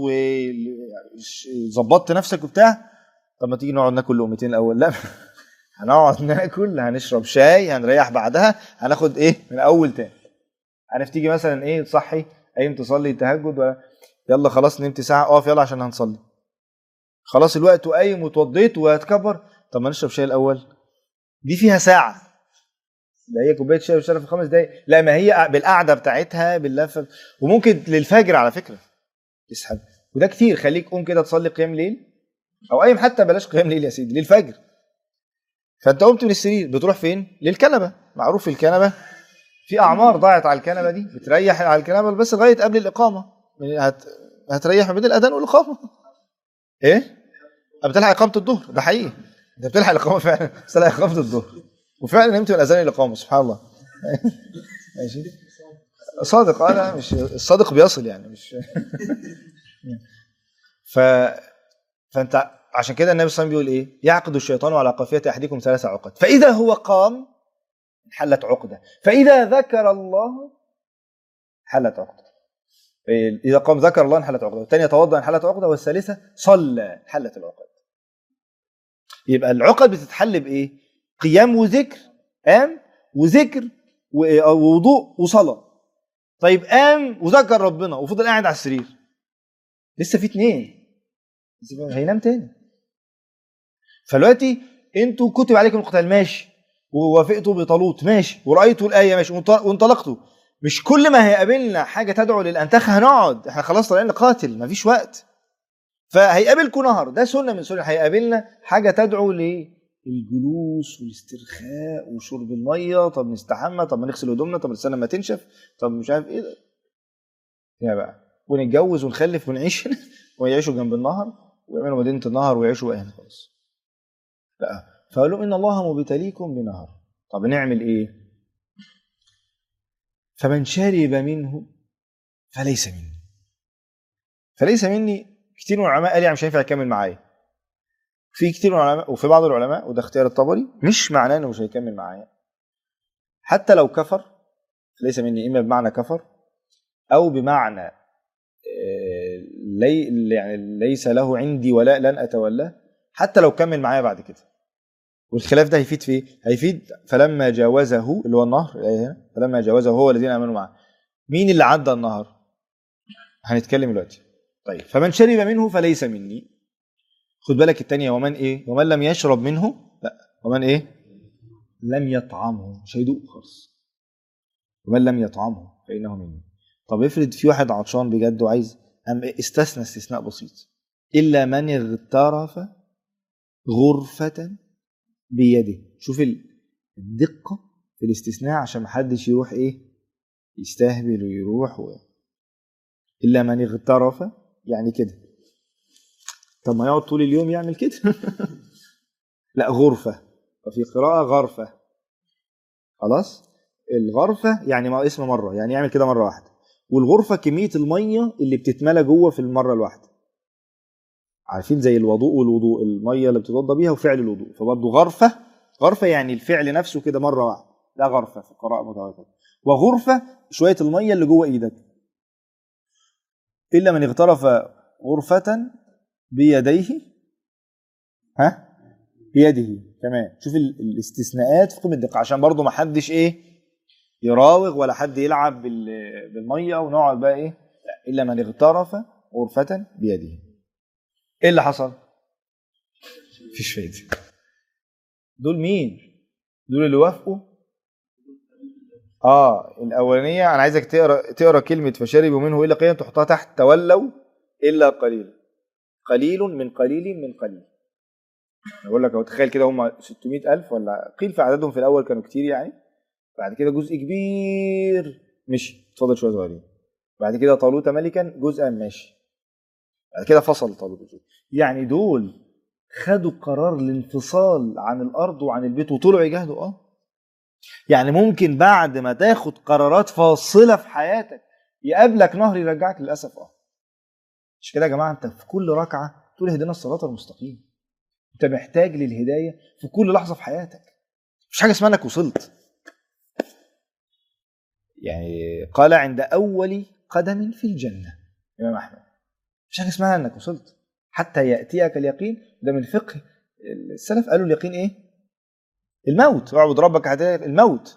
وظبطت نفسك وبتاع طب ما تيجي نقعد ناكل لقمتين الاول لا هنقعد ناكل هنشرب شاي هنريح بعدها هناخد ايه من اول تاني عارف تيجي مثلا ايه تصحي قايم تصلي تهجد ولا يلا خلاص نمت ساعه اقف يلا عشان هنصلي خلاص الوقت وقايم واتوضيت وهتكبر طب ما نشرب شاي الاول دي فيها ساعه ده هي كوبايه شاي وشرب في خمس دقايق لا ما هي بالقعده بتاعتها باللفه وممكن للفجر على فكره تسحب وده كتير خليك قوم كده تصلي قيام ليل او قايم حتى بلاش قيام ليل يا سيدي للفجر فانت قمت من السرير بتروح فين للكنبه معروف الكنبه في اعمار ضاعت على الكنبه دي بتريح على الكنبه بس لغايه قبل الاقامه هت... هتريح ما بين الاذان والاقامه ايه بتلحق اقامه الظهر ده حقيقي انت بتلحق الاقامه فعلا بتلحق اقامه الظهر وفعلا نمت من الاذان الاقامه سبحان الله ماشي صادق انا مش الصادق بيصل يعني مش ف فانت عشان كده النبي صلى الله عليه وسلم بيقول ايه؟ يعقد الشيطان على قافيه احدكم ثلاث عقد، فاذا هو قام حلت عقده، فاذا ذكر الله حلت عقده. اذا قام ذكر الله انحلت عقده، والثانيه توضا انحلت عقده، والثالثه صلى انحلت العقد. يبقى العقد بتتحل بايه؟ قيام وذكر قام وذكر ووضوء وصلاه. طيب قام وذكر ربنا وفضل قاعد على السرير. لسه في اثنين هينام تاني فدلوقتي انتوا كتب عليكم القتال ماشي ووافقتوا بطالوت ماشي ورأيتوا الآية ماشي وانطلقتوا مش كل ما هيقابلنا حاجة تدعو للأنتخ هنقعد احنا خلاص طالعين نقاتل مفيش وقت فهيقابلكم نهر ده سنة من سنة هيقابلنا حاجة تدعو للجلوس والاسترخاء وشرب المية طب نستحمى طب نغسل هدومنا طب نستنى ما تنشف طب مش عارف ايه ده يا بقى ونتجوز ونخلف ونعيش ويعيشوا جنب النهر ويعملوا مدينة النهر ويعيشوا بقى هنا خلاص لا فقال لهم إن الله مبتليكم بنهر طب نعمل إيه فمن شرب منه فليس مني فليس مني كتير من العلماء قال يعني مش هينفع يكمل معايا في كتير من العلماء وفي بعض العلماء وده اختيار الطبري مش معناه انه مش هيكمل معايا حتى لو كفر ليس مني اما بمعنى كفر او بمعنى لي يعني ليس له عندي ولاء لن اتولاه حتى لو كمل معايا بعد كده والخلاف ده هيفيد في ايه؟ هيفيد فلما جاوزه اللي هو النهر الايه هنا فلما جاوزه هو الذين امنوا معه مين اللي عدى النهر؟ هنتكلم دلوقتي طيب فمن شرب منه فليس مني خد بالك الثانيه ومن ايه؟ ومن لم يشرب منه لا ومن ايه؟ لم يطعمه مش هيدوق خالص ومن لم يطعمه فانه مني طب افرض في واحد عطشان بجد وعايز أم استثنى استثناء بسيط إلا من اغترف غرفة بيده شوف الدقة في الاستثناء عشان محدش يروح إيه يستهبل ويروح و... إلا من اغترف يعني كده طب ما يقعد طول اليوم يعمل كده لا غرفة وفي قراءة غرفة خلاص الغرفة يعني ما اسم مرة يعني يعمل كده مرة واحدة والغرفه كميه الميه اللي بتتملى جوه في المره الواحده عارفين زي الوضوء والوضوء الميه اللي بتتوضى بيها وفعل الوضوء فبرضه غرفه غرفه يعني الفعل نفسه كده مره واحده ده غرفه في القراءه متواتره وغرفه شويه الميه اللي جوه ايدك الا من اغترف غرفه بيديه ها بيده كمان شوف الاستثناءات في قمه الدقه عشان برضه ما حدش ايه يراوغ ولا حد يلعب بالميه ونقعد بقى ايه لا الا من اغترف غرفه بيده ايه اللي حصل مفيش فايده دول مين دول اللي وافقوا اه الاولانيه انا عايزك تقرا تقرا كلمه فشربوا منه الا قليلا تحطها تحت تولوا الا قليلا قليل من قليل من قليل بقول لك هو تخيل كده هم 600000 ولا قيل في عددهم في الاول كانوا كتير يعني بعد كده جزء كبير مشي اتفضل شويه صغيرين بعد كده طالوت ملكا جزءا ماشي بعد كده فصل طالوت يعني دول خدوا قرار الانفصال عن الارض وعن البيت وطلعوا يجاهدوا اه يعني ممكن بعد ما تاخد قرارات فاصله في حياتك يقابلك نهر يرجعك للاسف اه مش كده يا جماعه انت في كل ركعه تقول اهدنا الصراط المستقيم انت محتاج للهدايه في كل لحظه في حياتك مش حاجه اسمها انك وصلت يعني قال عند اول قدم في الجنه الامام احمد مش حاجه اسمها انك وصلت حتى ياتيك اليقين ده من فقه السلف قالوا اليقين ايه الموت اعبد ربك حتى الموت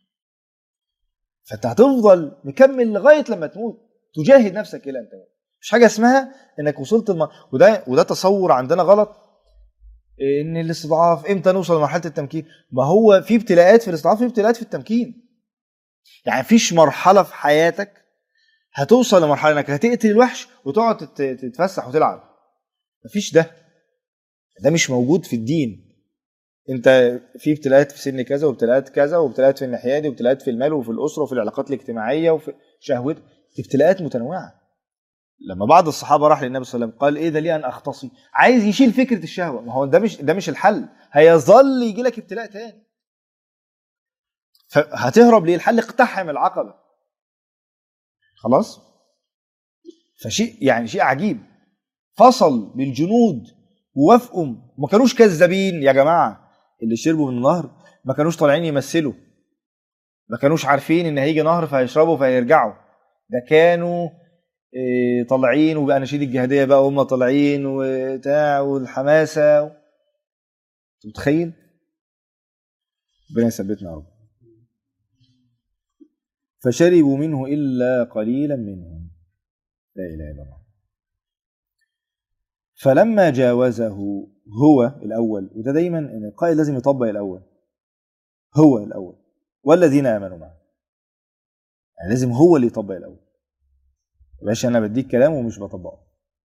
فانت هتفضل مكمل لغايه لما تموت تجاهد نفسك الى ان تموت مش حاجه اسمها انك وصلت الم... وده وده تصور عندنا غلط ان الاستضعاف امتى نوصل لمرحله التمكين ما هو في ابتلاءات في الاستضعاف في ابتلاءات في التمكين يعني مفيش مرحله في حياتك هتوصل لمرحله انك هتقتل الوحش وتقعد تت- تتفسح وتلعب مفيش ده ده مش موجود في الدين انت في ابتلاءات في سن كذا وابتلاءات كذا وابتلاءات في الناحيه دي وابتلاءات في المال وفي الاسره وفي العلاقات الاجتماعيه وفي شهوات ابتلاءات متنوعه لما بعض الصحابه راح للنبي صلى الله عليه وسلم قال ايه ده لي ان اختصي عايز يشيل فكره الشهوه ما هو ده مش ده مش الحل هيظل يجي لك ابتلاء تاني فهتهرب ليه الحل اقتحم العقبه خلاص فشيء يعني شيء عجيب فصل بالجنود ووافقوا ما كانوش كذابين يا جماعه اللي شربوا من النهر ما كانوش طالعين يمثلوا ما كانوش عارفين ان هيجي نهر فهيشربوا فهيرجعوا ده كانوا إيه، طالعين وباناشيد الجهاديه بقى هم طالعين وبتاع والحماسه انت متخيل؟ ربنا يثبتنا يا رب فشربوا منه الا قليلا منهم لا اله الا الله فلما جاوزه هو الاول وده دايما ان القائد لازم يطبق الاول هو الاول والذين امنوا معه يعني لازم هو اللي يطبق الاول يبقاش انا بديك كلام ومش بطبقه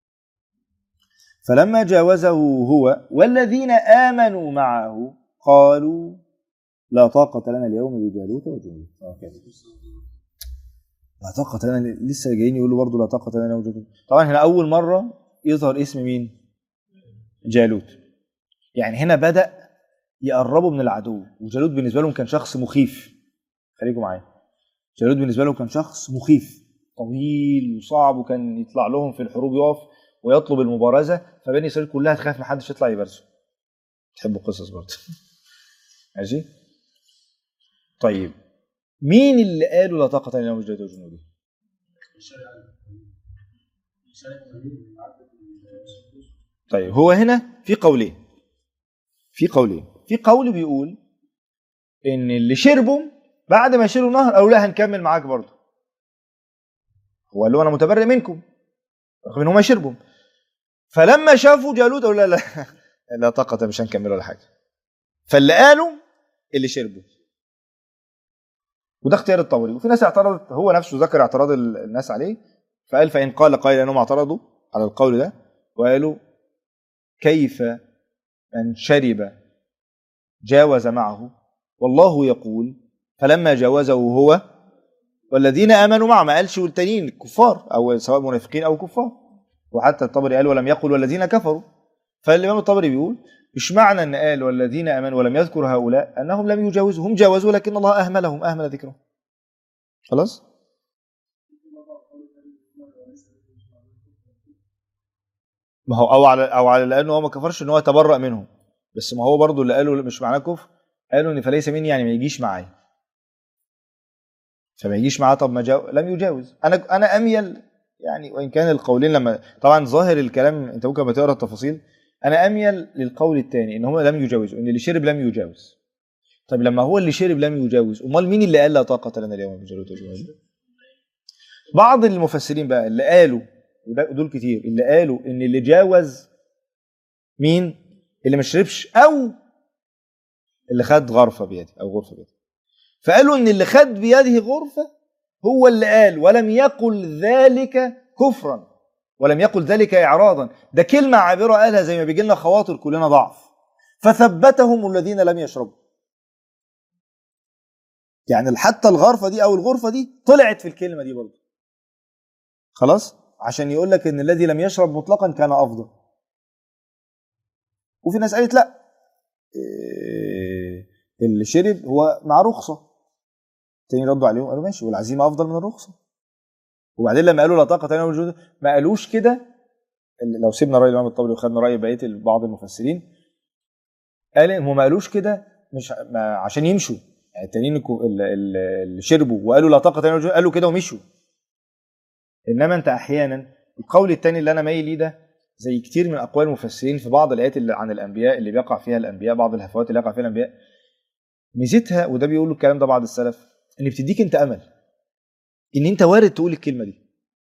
فلما جاوزه هو والذين امنوا معه قالوا لا طاقة لنا اليوم بجالوت وجنود آه كده. لا طاقة لنا لسه جايين يقولوا برضه لا طاقة لنا وجنود طبعا هنا أول مرة يظهر اسم مين؟ جالوت يعني هنا بدأ يقربوا من العدو وجالوت بالنسبة لهم كان شخص مخيف خليكم معايا جالوت بالنسبة لهم كان شخص مخيف طويل وصعب وكان يطلع لهم في الحروب يقف ويطلب المبارزة فبني إسرائيل كلها تخاف محدش يطلع يبارزه تحبوا القصص برضه ماشي طيب مين اللي قالوا لا طاقة لنا وجدت وجنودي؟ طيب هو هنا في قولين في قولين في قول بيقول ان اللي شربوا بعد ما شربوا نهر قالوا لا هنكمل معاك برضه هو قال له انا متبرئ منكم رغم ان هم شربوا فلما شافوا جالوت قالوا لا لا لا طاقة مش هنكمل ولا حاجة فاللي قالوا اللي شربوا وده اختيار الطبري وفي ناس اعترضت هو نفسه ذكر اعتراض ال- الناس عليه فقال فإن قال قائل أنهم اعترضوا على القول ده وقالوا كيف من شرب جاوز معه والله يقول فلما جاوزه هو والذين امنوا معه ما قالش والتانيين الكفار او سواء منافقين او كفار وحتى الطبري قال ولم يقل والذين كفروا فالامام الطبري بيقول مش معنى ان قال والذين امنوا ولم يذكر هؤلاء انهم لم يجاوزوا هم جاوزوا لكن الله اهملهم اهمل ذكرهم خلاص ما هو او على او على لانه هو ما كفرش ان هو يتبرأ منهم بس ما هو برضو اللي قالوا مش معناه كفر قالوا ان فليس مني يعني ما يجيش معايا فما يجيش معاه طب ما جاو... لم يجاوز انا انا اميل يعني وان كان القولين لما طبعا ظاهر الكلام انت ممكن بتقرا التفاصيل انا اميل للقول الثاني ان هم لم يجاوزوا ان اللي شرب لم يجاوز طب لما هو اللي شرب لم يجاوز امال مين اللي قال لا طاقه لنا اليوم بجالوت وجنود بعض المفسرين بقى اللي قالوا وده- دول كتير اللي قالوا ان اللي جاوز مين اللي ما شربش او اللي خد غرفه بيده او غرفه بيده فقالوا ان اللي خد بيده غرفه هو اللي قال ولم يقل ذلك كفرا ولم يقل ذلك اعراضا ده كلمه عابره قالها زي ما بيجي لنا خواطر كلنا ضعف فثبتهم الذين لم يشربوا يعني حتى الغرفه دي او الغرفه دي طلعت في الكلمه دي برضه خلاص عشان يقول لك ان الذي لم يشرب مطلقا كان افضل وفي ناس قالت لا إيه، اللي شرب هو مع رخصه تاني ردوا عليهم قالوا ماشي والعزيمه افضل من الرخصه وبعدين لما قالوا لا طاقه لنا وجود ما قالوش كده ال- لو سيبنا راي الامام الطبري وخدنا راي بقيه بعض المفسرين قال هم ما قالوش كده مش ع- ما عشان يمشوا يعني التانيين الكو- ال- ال- اللي شربوا وقالوا لا طاقه لنا قالوا كده ومشوا انما انت احيانا القول الثاني اللي انا مايل ليه ده زي كتير من اقوال المفسرين في بعض الايات اللي عن الانبياء اللي بيقع فيها الانبياء بعض الهفوات اللي يقع فيها الانبياء ميزتها وده بيقولوا الكلام ده بعض السلف ان بتديك انت امل ان انت وارد تقول الكلمه دي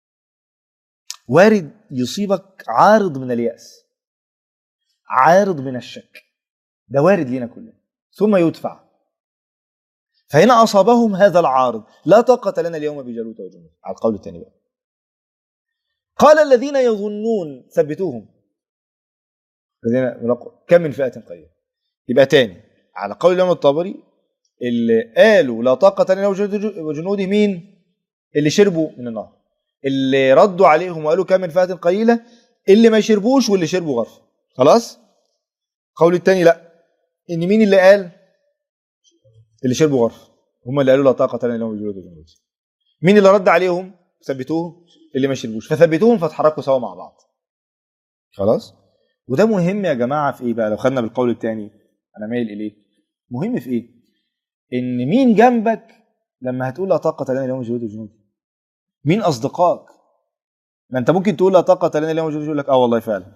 وارد يصيبك عارض من الياس عارض من الشك ده وارد لينا كلنا ثم يدفع فهنا اصابهم هذا العارض لا طاقه لنا اليوم بجالوت وجنود على القول الثاني بقى قال الذين يظنون ثبتوهم الذين ملقوا كم من فئه قليله يبقى تاني على قول الامام الطبري اللي قالوا لا طاقه لنا وجنوده مين اللي شربوا من النهر اللي ردوا عليهم وقالوا كم من فئه قليله اللي ما يشربوش واللي شربوا غرف خلاص قول الثاني لا ان مين اللي قال اللي شربوا غرف هم اللي قالوا لا طاقه لنا اليوم بجنود وجنود مين اللي رد عليهم ثبتوه اللي ما شربوش فثبتوهم فاتحركوا سوا مع بعض خلاص وده مهم يا جماعه في ايه بقى لو خدنا بالقول الثاني انا مايل اليه مهم في ايه ان مين جنبك لما هتقول لا طاقه لنا اليوم بجنود وجنود مين اصدقائك ما انت ممكن تقول لا طاقه لنا اليوم بجنود يقول لك اه والله فعلا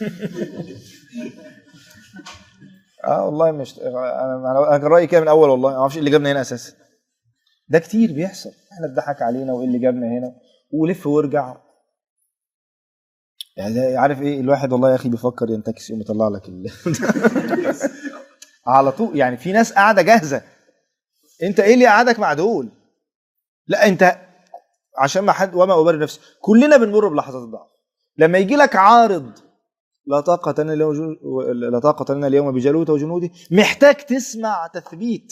اه والله مش انا انا كان رايي كده من الاول والله ما اعرفش إيه اللي جابنا هنا اساسا ده كتير بيحصل احنا اتضحك علينا وايه اللي جابنا هنا ولف وارجع يعني ده عارف ايه الواحد والله يا اخي بيفكر ينتكس يقوم يطلع لك ال... على طول يعني في ناس قاعده جاهزه انت ايه اللي قعدك مع دول لا انت عشان ما حد وما ابرر نفسي كلنا بنمر بلحظات الضعف لما يجي لك عارض لا طاقة لنا اليوم جو- لا طاقة لنا اليوم بجالوت وجنوده محتاج تسمع تثبيت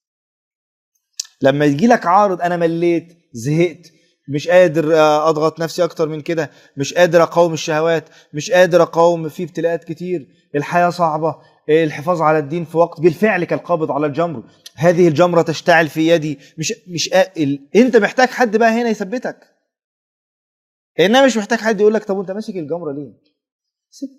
لما يجي لك عارض انا مليت زهقت مش قادر آه، اضغط نفسي اكتر من كده مش قادر اقاوم الشهوات مش قادر اقاوم في ابتلاءات كتير الحياة صعبة آه، الحفاظ على الدين في وقت بالفعل كالقابض على الجمر هذه الجمرة تشتعل في يدي مش مش قا- ال... انت محتاج حد بقى هنا يثبتك انما مش محتاج حد يقول لك طب وانت ماسك الجمرة ليه سيب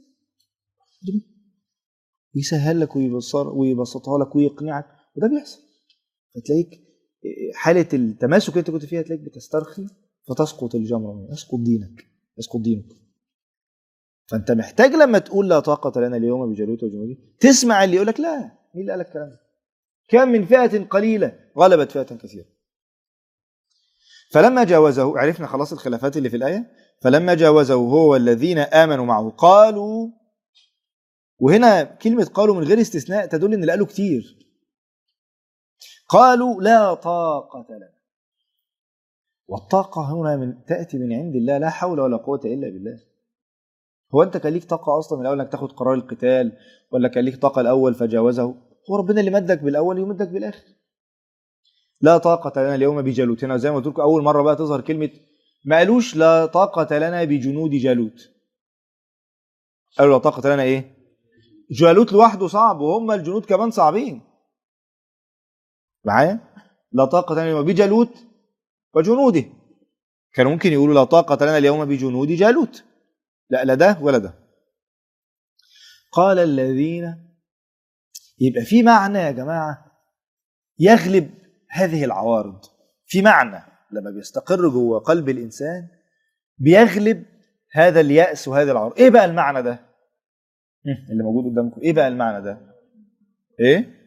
يسهل لك ويبصر ويبسطها لك ويقنعك وده بيحصل فتلاقيك حاله التماسك اللي انت كنت فيها تلاقيك بتسترخي فتسقط الجمره يسقط دينك يسقط دينك فانت محتاج لما تقول لا طاقه لنا اليوم بجالوت وجنوده تسمع اللي يقول لك لا مين اللي قال لك الكلام ده؟ كم من فئه قليله غلبت فئه كثيره فلما جاوزه عرفنا خلاص الخلافات اللي في الايه فلما جاوزه هو والذين امنوا معه قالوا وهنا كلمة قالوا من غير استثناء تدل ان اللي قالوا كتير قالوا لا طاقة لنا والطاقة هنا من تأتي من عند الله لا حول ولا قوة إلا بالله هو أنت كان ليك طاقة أصلا من الأول إنك تاخد قرار القتال ولا كان ليك طاقة الأول فجاوزه هو ربنا اللي مدك بالأول يمدك بالآخر لا طاقة لنا اليوم بجالوت هنا زي ما قلت لكم أول مرة بقى تظهر كلمة ما قالوش لا طاقة لنا بجنود جالوت قالوا لا طاقة لنا إيه جالوت لوحده صعب وهم الجنود كمان صعبين معايا لا طاقة لنا اليوم بجالوت وجنوده كانوا ممكن يقولوا لا طاقة لنا اليوم بجنود جالوت لا لا ده ولا ده قال الذين يبقى في معنى يا جماعة يغلب هذه العوارض في معنى لما بيستقر جوه قلب الإنسان بيغلب هذا اليأس وهذا العوارض ايه بقى المعنى ده اللي موجود قدامكم ايه بقى المعنى ده ايه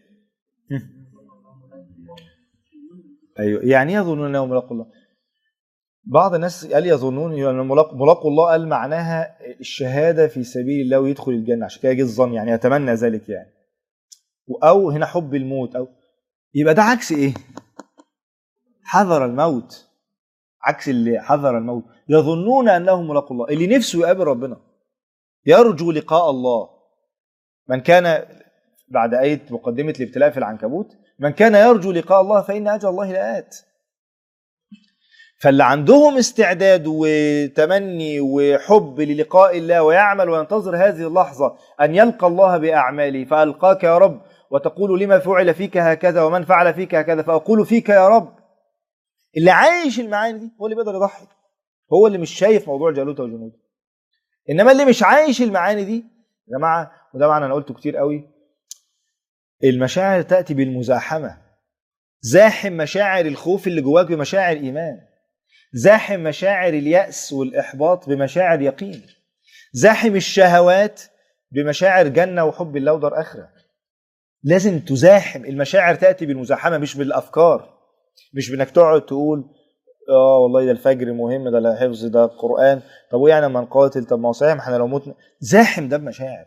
ايوه يعني ايه يظنون انهم ملاقوا الله بعض الناس قال يظنون ان ملاق- ملاقوا الله قال معناها الشهاده في سبيل الله ويدخل الجنه عشان كده جه الظن يعني يتمنى ذلك يعني او هنا حب الموت او يبقى ده عكس ايه حذر الموت عكس اللي حذر الموت يظنون انهم ملاقوا الله اللي نفسه يقابل ربنا يرجو لقاء الله من كان بعد آية مقدمة الابتلاء في العنكبوت من كان يرجو لقاء الله فإن أجل الله لآت فاللي عندهم استعداد وتمني وحب للقاء الله ويعمل وينتظر هذه اللحظة أن يلقى الله بأعماله فألقاك يا رب وتقول لما فعل فيك هكذا ومن فعل فيك هكذا فأقول فيك يا رب اللي عايش المعاني دي هو اللي بيقدر يضحي هو اللي مش شايف موضوع جالوت وجنوده انما اللي مش عايش المعاني دي يا جماعه وده معنى انا قلته كتير قوي المشاعر تاتي بالمزاحمه زاحم مشاعر الخوف اللي جواك بمشاعر ايمان زاحم مشاعر اليأس والإحباط بمشاعر يقين زاحم الشهوات بمشاعر جنة وحب الله ودار آخرة لازم تزاحم المشاعر تأتي بالمزاحمة مش بالأفكار مش بإنك تقعد تقول اه والله ده الفجر مهم ده الحفظ ده القرآن طب وايه يعني لما نقاتل طب ما هو صحيح ما احنا لو متنا زاحم ده بمشاعر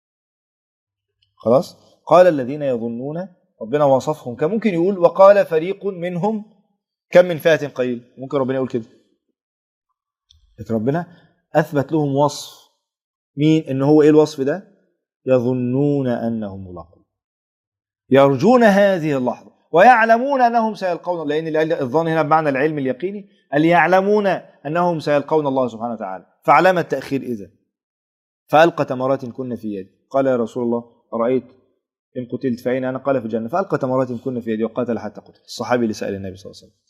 خلاص قال الذين يظنون ربنا وصفهم كان ممكن يقول وقال فريق منهم كم من فئة قليل ممكن ربنا يقول كده لكن ربنا أثبت لهم وصف مين إن هو إيه الوصف ده يظنون أنهم ملاقون يرجون هذه اللحظة ويعلمون أنهم سيلقون لأن الظن هنا بمعنى العلم اليقيني اللي يعلمون أنهم سيلقون الله سبحانه وتعالى فعلامة التأخير إذا فألقى تمرات كن في يدي قال يا رسول الله أرأيت إن قتلت فأين أنا قال في الجنة فألقى تمرات كن في يدي وقاتل حتى قتل الصحابي اللي سأل النبي صلى الله عليه وسلم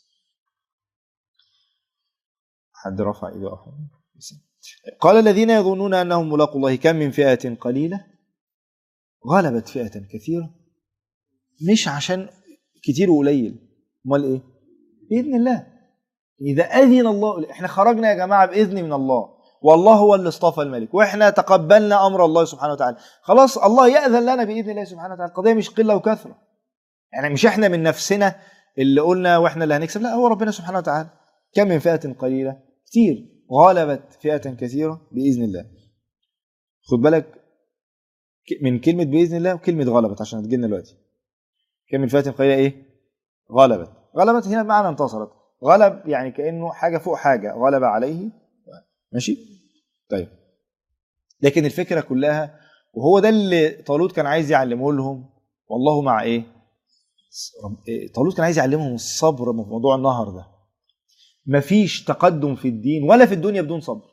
حد رفع ايده أو حاجة؟ قال الذين يظنون انهم ملاقوا الله كم من فئه قليله غلبت فئه كثيره مش عشان كتير وقليل امال ايه باذن الله اذا اذن الله احنا خرجنا يا جماعه باذن من الله والله هو اللي اصطفى الملك واحنا تقبلنا امر الله سبحانه وتعالى خلاص الله ياذن لنا باذن الله سبحانه وتعالى القضيه مش قله وكثره يعني مش احنا من نفسنا اللي قلنا واحنا اللي هنكسب لا هو ربنا سبحانه وتعالى كم من فئه قليله كتير غلبت فئة كثيرة بإذن الله خد بالك من كلمة بإذن الله وكلمة غلبت عشان هتجينا دلوقتي كم من فئة قليلة إيه؟ غلبت غلبت هنا بمعنى انتصرت غلب يعني كأنه حاجة فوق حاجة غلب عليه ماشي؟ طيب لكن الفكرة كلها وهو ده اللي طالوت كان عايز يعلمه لهم والله مع إيه؟ طالوت كان عايز يعلمهم الصبر في موضوع النهر ده مفيش تقدم في الدين ولا في الدنيا بدون صبر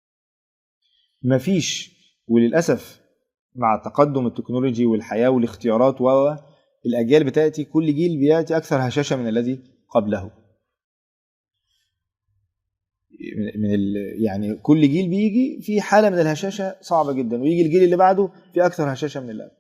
مفيش وللأسف مع تقدم التكنولوجي والحياة والاختيارات والأجيال بتأتي كل جيل بيأتي أكثر هشاشة من الذي قبله من ال يعني كل جيل بيجي في حالة من الهشاشة صعبة جدا ويجي الجيل اللي بعده في أكثر هشاشة من اللي قبله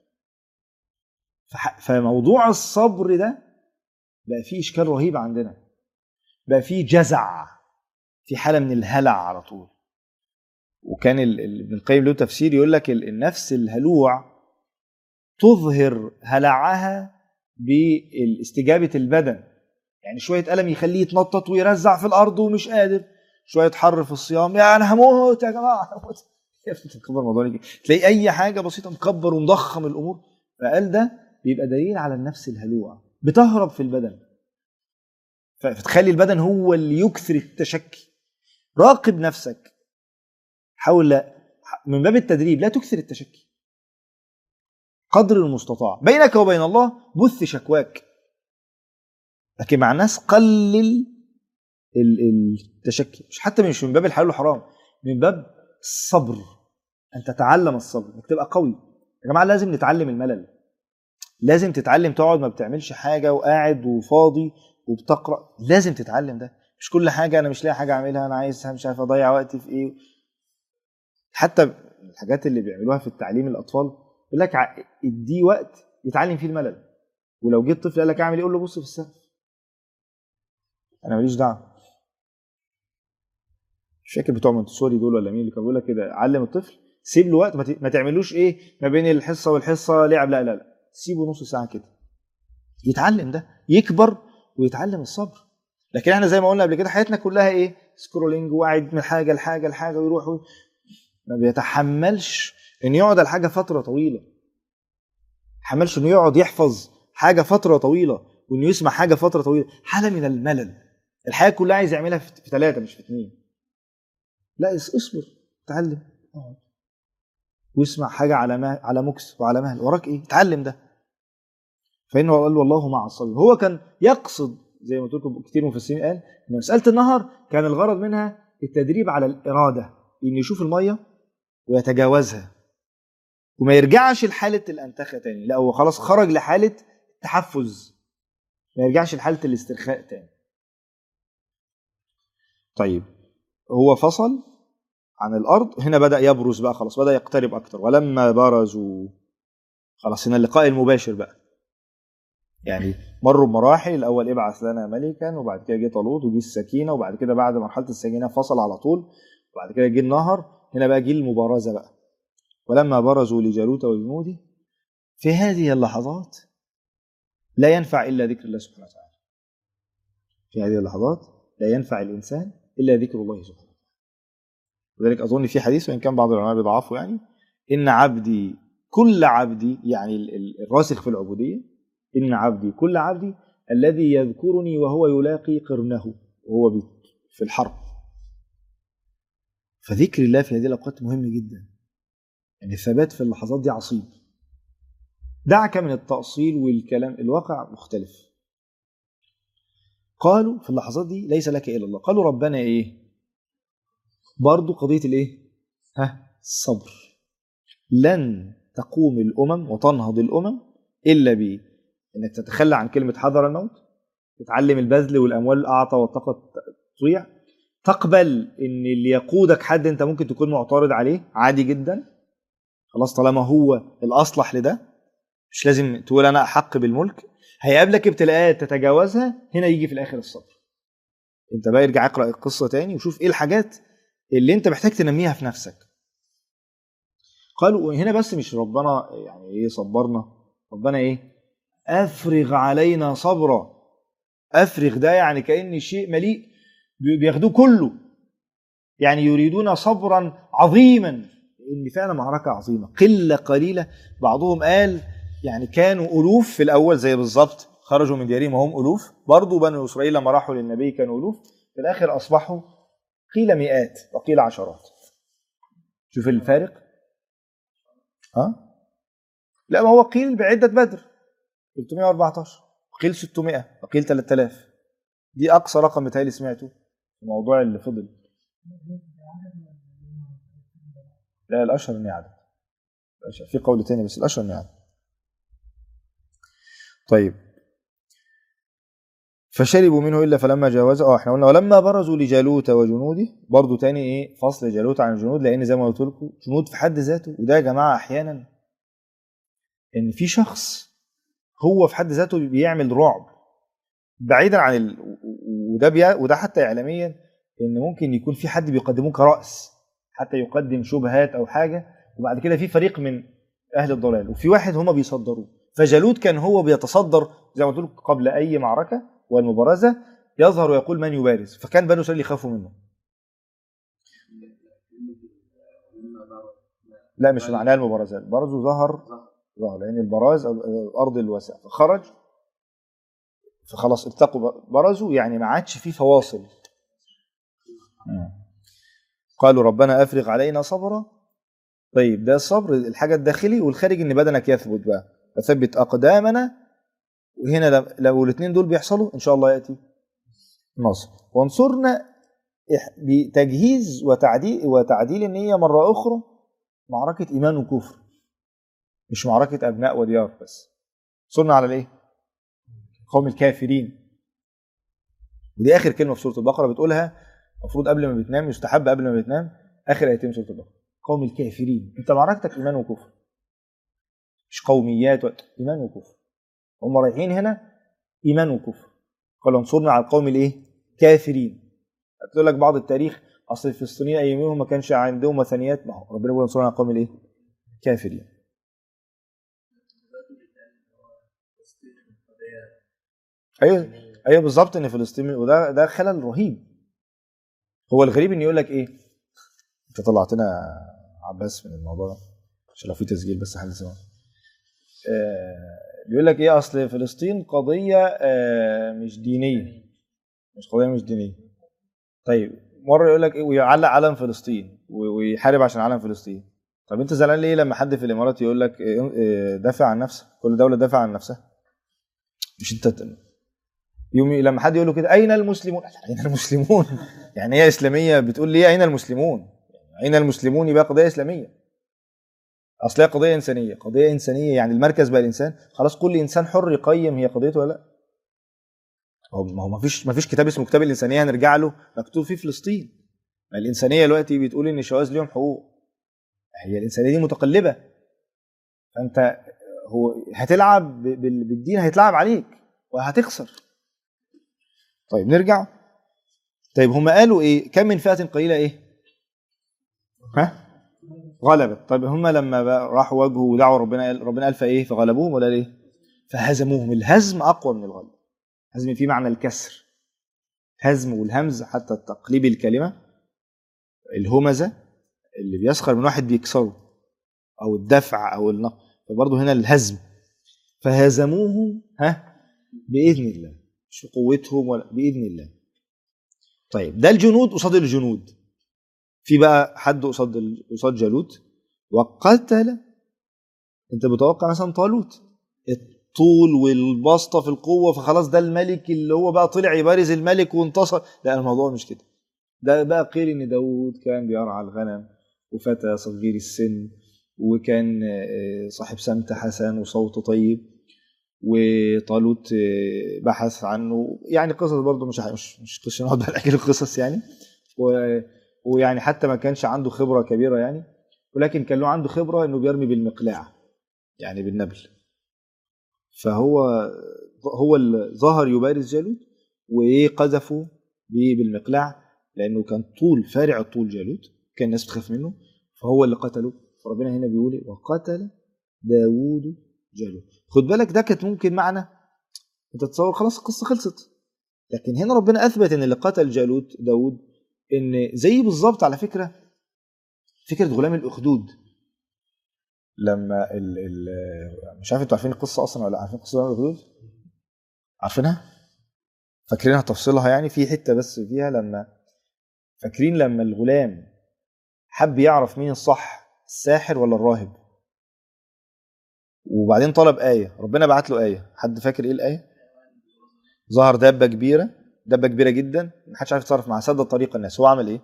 فموضوع الصبر ده بقى فيه إشكال رهيب عندنا بقى في جزع في حاله من الهلع على طول وكان ابن القيم له تفسير يقول لك النفس الهلوع تظهر هلعها باستجابه البدن يعني شويه الم يخليه يتنطط ويرزع في الارض ومش قادر شويه حر في الصيام يا انا هموت يا جماعه هموت تكبر الموضوع تلاقي اي حاجه بسيطه مكبر ومضخم الامور فقال ده بيبقى دليل على النفس الهلوع بتهرب في البدن فتخلي البدن هو اللي يكثر التشكي راقب نفسك حاول من باب التدريب لا تكثر التشكي قدر المستطاع بينك وبين الله بث شكواك لكن مع الناس قلل التشكي مش حتى مش من باب الحلال والحرام من باب الصبر ان تتعلم الصبر انك تبقى قوي يا جماعه لازم نتعلم الملل لازم تتعلم تقعد ما بتعملش حاجه وقاعد وفاضي وبتقرا لازم تتعلم ده مش كل حاجه انا مش لاقي حاجه اعملها انا عايز مش عارف اضيع وقتي في ايه حتى الحاجات اللي بيعملوها في التعليم الاطفال يقول لك اديه وقت يتعلم فيه الملل ولو جه الطفل قال لك اعمل ايه قول له بص في السقف انا ماليش دعوه مش فاكر بتوع مونتسوري دول ولا مين اللي كان بيقول لك كده علم الطفل سيب له وقت ما تعملوش ايه ما بين الحصه والحصه لعب لا لا لا سيبه نص ساعه كده يتعلم ده يكبر ويتعلم الصبر لكن احنا زي ما قلنا قبل كده حياتنا كلها ايه سكرولينج وقاعد من حاجه لحاجه لحاجه ويروح و... ما بيتحملش ان يقعد على حاجه فتره طويله ما يتحملش انه يقعد يحفظ حاجه فتره طويله وانه يسمع حاجه فتره طويله حاله من الملل الحياه كلها عايز يعملها في ثلاثه مش في اثنين لا اصبر اتعلم اقعد واسمع حاجه على ما على مكس وعلى مهل وراك ايه اتعلم ده فانه قال والله مع الصابرين هو كان يقصد زي ما قلت لكم كتير مفسرين قال ان مساله النهر كان الغرض منها التدريب على الاراده ان يشوف الميه ويتجاوزها وما يرجعش لحاله الانتخه تاني لا هو خلاص خرج لحاله التحفز ما يرجعش لحاله الاسترخاء تاني طيب هو فصل عن الارض هنا بدا يبرز بقى خلاص بدا يقترب اكتر ولما برزوا خلاص هنا اللقاء المباشر بقى يعني مروا بمراحل الاول ابعث لنا ملكا وبعد كده جه طالوت وجه السكينه وبعد كده بعد مرحله السكينه فصل على طول وبعد كده جه النهر هنا بقى جه المبارزه بقى ولما برزوا لجالوت وجنوده في هذه اللحظات لا ينفع الا ذكر الله سبحانه وتعالى في هذه اللحظات لا ينفع الانسان الا ذكر الله سبحانه وتعالى ولذلك اظن في حديث وان كان بعض العلماء بيضعفه يعني ان عبدي كل عبدي يعني ال- ال- الراسخ في العبوديه ان عبدي كل عبدي الذي يذكرني وهو يلاقي قرنه وهو بي- في الحرب فذكر الله في هذه الاوقات مهم جدا يعني الثبات في اللحظات دي عصيب دعك من التأصيل والكلام الواقع مختلف قالوا في اللحظات دي ليس لك الا الله قالوا ربنا ايه برضو قضيه الايه ها الصبر لن تقوم الامم وتنهض الامم الا ب انك تتخلى عن كلمه حذر الموت تتعلم البذل والاموال اعطى والطاقه تطيع تقبل ان اللي يقودك حد انت ممكن تكون معترض عليه عادي جدا خلاص طالما هو الاصلح لده مش لازم تقول انا احق بالملك هيقابلك ابتلاءات تتجاوزها هنا يجي في الاخر الصبر انت بقى ارجع اقرا القصه تاني وشوف ايه الحاجات اللي انت محتاج تنميها في نفسك قالوا هنا بس مش ربنا يعني ايه صبرنا ربنا ايه افرغ علينا صبرا افرغ ده يعني كان شيء مليء بي- بياخدوه كله يعني يريدون صبرا عظيما ان فعلا معركه عظيمه قله قليله بعضهم قال يعني كانوا الوف في الاول زي بالظبط خرجوا من ديارهم وهم الوف برضه بنو اسرائيل لما راحوا للنبي كانوا الوف في الاخر اصبحوا قيل مئات وقيل عشرات شوف الفارق ها لا ما هو قيل بعده بدر 314 وقيل 600 وقيل 3000 دي اقصى رقم بتهيألي سمعته في الموضوع اللي فضل لا الاشهر اني عدد الأشهر. في قول تاني بس الاشهر اني عدد طيب فشربوا منه الا فلما جاوزه اه احنا قلنا ولما برزوا لجالوت وجنوده برضو تاني ايه فصل جالوت عن الجنود لان زي ما قلت لكم جنود في حد ذاته وده يا جماعه احيانا ان في شخص هو في حد ذاته بيعمل رعب بعيدا عن ال... وده بي... وده حتى اعلاميا ان ممكن يكون في حد بيقدموه كراس حتى يقدم شبهات او حاجه وبعد كده في فريق من اهل الضلال وفي واحد هم بيصدروه فجالوت كان هو بيتصدر زي ما قلت لكم قبل اي معركه والمبارزه يظهر ويقول من يبارز فكان بنو اسرائيل يخافوا منه لا مش معناها المبارزات برزه ظهر ظهر لان البراز الارض الواسعه فخرج فخلاص التقوا برزوا يعني ما عادش في فواصل قالوا ربنا افرغ علينا صبرا طيب ده الصبر الحاجه الداخلي والخارج ان بدنك يثبت بقى فثبت اقدامنا وهنا لو- لو الاثنين دول بيحصلوا ان شاء الله ياتي نصر وانصرنا إح- بتجهيز وتعديل وتعديل النيه مره اخرى معركه ايمان وكفر مش معركه ابناء وديار بس صرنا على الايه؟ قوم الكافرين ودي اخر كلمه في سوره البقره بتقولها المفروض قبل ما بتنام يستحب قبل ما بتنام اخر ايتين سوره البقره قوم الكافرين انت معركتك ايمان وكفر مش قوميات و... ايمان وكفر هم رايحين هنا ايمان وكفر قال انصرنا على القوم الايه كافرين هتقول لك بعض التاريخ اصل الفلسطينيين ايامهم ما كانش عندهم مثنيات ما هو ربنا بيقول انصرنا على القوم الايه كافرين ايوه ايوه بالظبط ان فلسطين وده ده خلل رهيب هو الغريب ان يقول لك ايه انت طلعتنا عباس من الموضوع ده عشان لو في تسجيل بس حد سمع آه بيقول لك ايه اصل فلسطين قضيه آه مش دينيه مش قضيه مش دينيه طيب مره يقول لك ايه ويعلق علم فلسطين و- ويحارب عشان علم فلسطين طب انت زعلان ليه لما حد في الامارات يقول لك إيه إيه دافع عن نفسك كل دوله دافع عن نفسها مش انت ت- يوم لما حد يقول له كده اين المسلمون اين المسلمون يعني هي اسلاميه بتقول ليه اين المسلمون اين المسلمون يبقى قضيه اسلاميه اصل هي قضيه انسانيه قضيه انسانيه يعني المركز بقى الانسان خلاص كل انسان حر يقيم هي قضيته ولا لا هو ما هو ما فيش ما فيش كتاب اسمه كتاب الانسانيه هنرجع له مكتوب فيه فلسطين ما الانسانيه دلوقتي بتقول ان الشواذ ليهم حقوق هي الانسانيه دي متقلبه فانت هو هتلعب ب- بال- بالدين هيتلعب عليك وهتخسر طيب نرجع طيب هم قالوا ايه كم من فئة قليلة ايه ها غلبت طيب هم لما بقى راحوا واجهوا ودعوا ربنا قال ربنا قال فايه فغلبوهم ولا ليه فهزموهم الهزم اقوى من الغلب هزم في معنى الكسر هزم والهمز حتى تقليب الكلمة الهمزة اللي بيسخر من واحد بيكسره او الدفع او النقل فبرضه هنا الهزم فهزموهم ها باذن الله مش بقوتهم ولا باذن الله طيب ده الجنود قصاد الجنود في بقى حد قصاد ال- قصاد جالوت وقتل انت متوقع مثلا طالوت الطول والبسطه في القوه فخلاص ده الملك اللي هو بقى طلع يبارز الملك وانتصر لا الموضوع مش كده ده بقى قيل ان داوود كان بيرعى الغنم وفتى صغير السن وكان آه، صاحب سمت حسن وصوت طيب وطالوت آه، بحث عنه يعني قصص برضه مش مش مش مش هنقعد بقى نحكي القصص يعني و- ويعني حتى ما كانش عنده خبره كبيره يعني ولكن كان له عنده خبره انه بيرمي بالمقلاع يعني بالنبل فهو هو اللي ظهر يبارز جالوت وقذفه بيه بالمقلاع لانه كان طول فارع الطول جالوت كان الناس بتخاف منه فهو اللي قتله فربنا هنا بيقول إيه؟ وقتل داوود جالوت خد بالك ده كانت ممكن معنى انت تتصور خلاص القصه خلصت لكن هنا ربنا اثبت ان اللي قتل جالوت داوود ان زي بالظبط على فكره فكره غلام الاخدود لما ال ال مش عارف انتوا عارفين القصه اصلا ولا لا عارفين قصه غلام الاخدود عارفينها فاكرينها تفصيلها يعني في حته بس فيها لما فاكرين لما الغلام حب يعرف مين الصح الساحر ولا الراهب وبعدين طلب آية ربنا بعت له آية حد فاكر إيه الآية ظهر دابة كبيرة دابة كبيرة جدا محدش عارف يتصرف معاها سد طريق الناس هو عمل إيه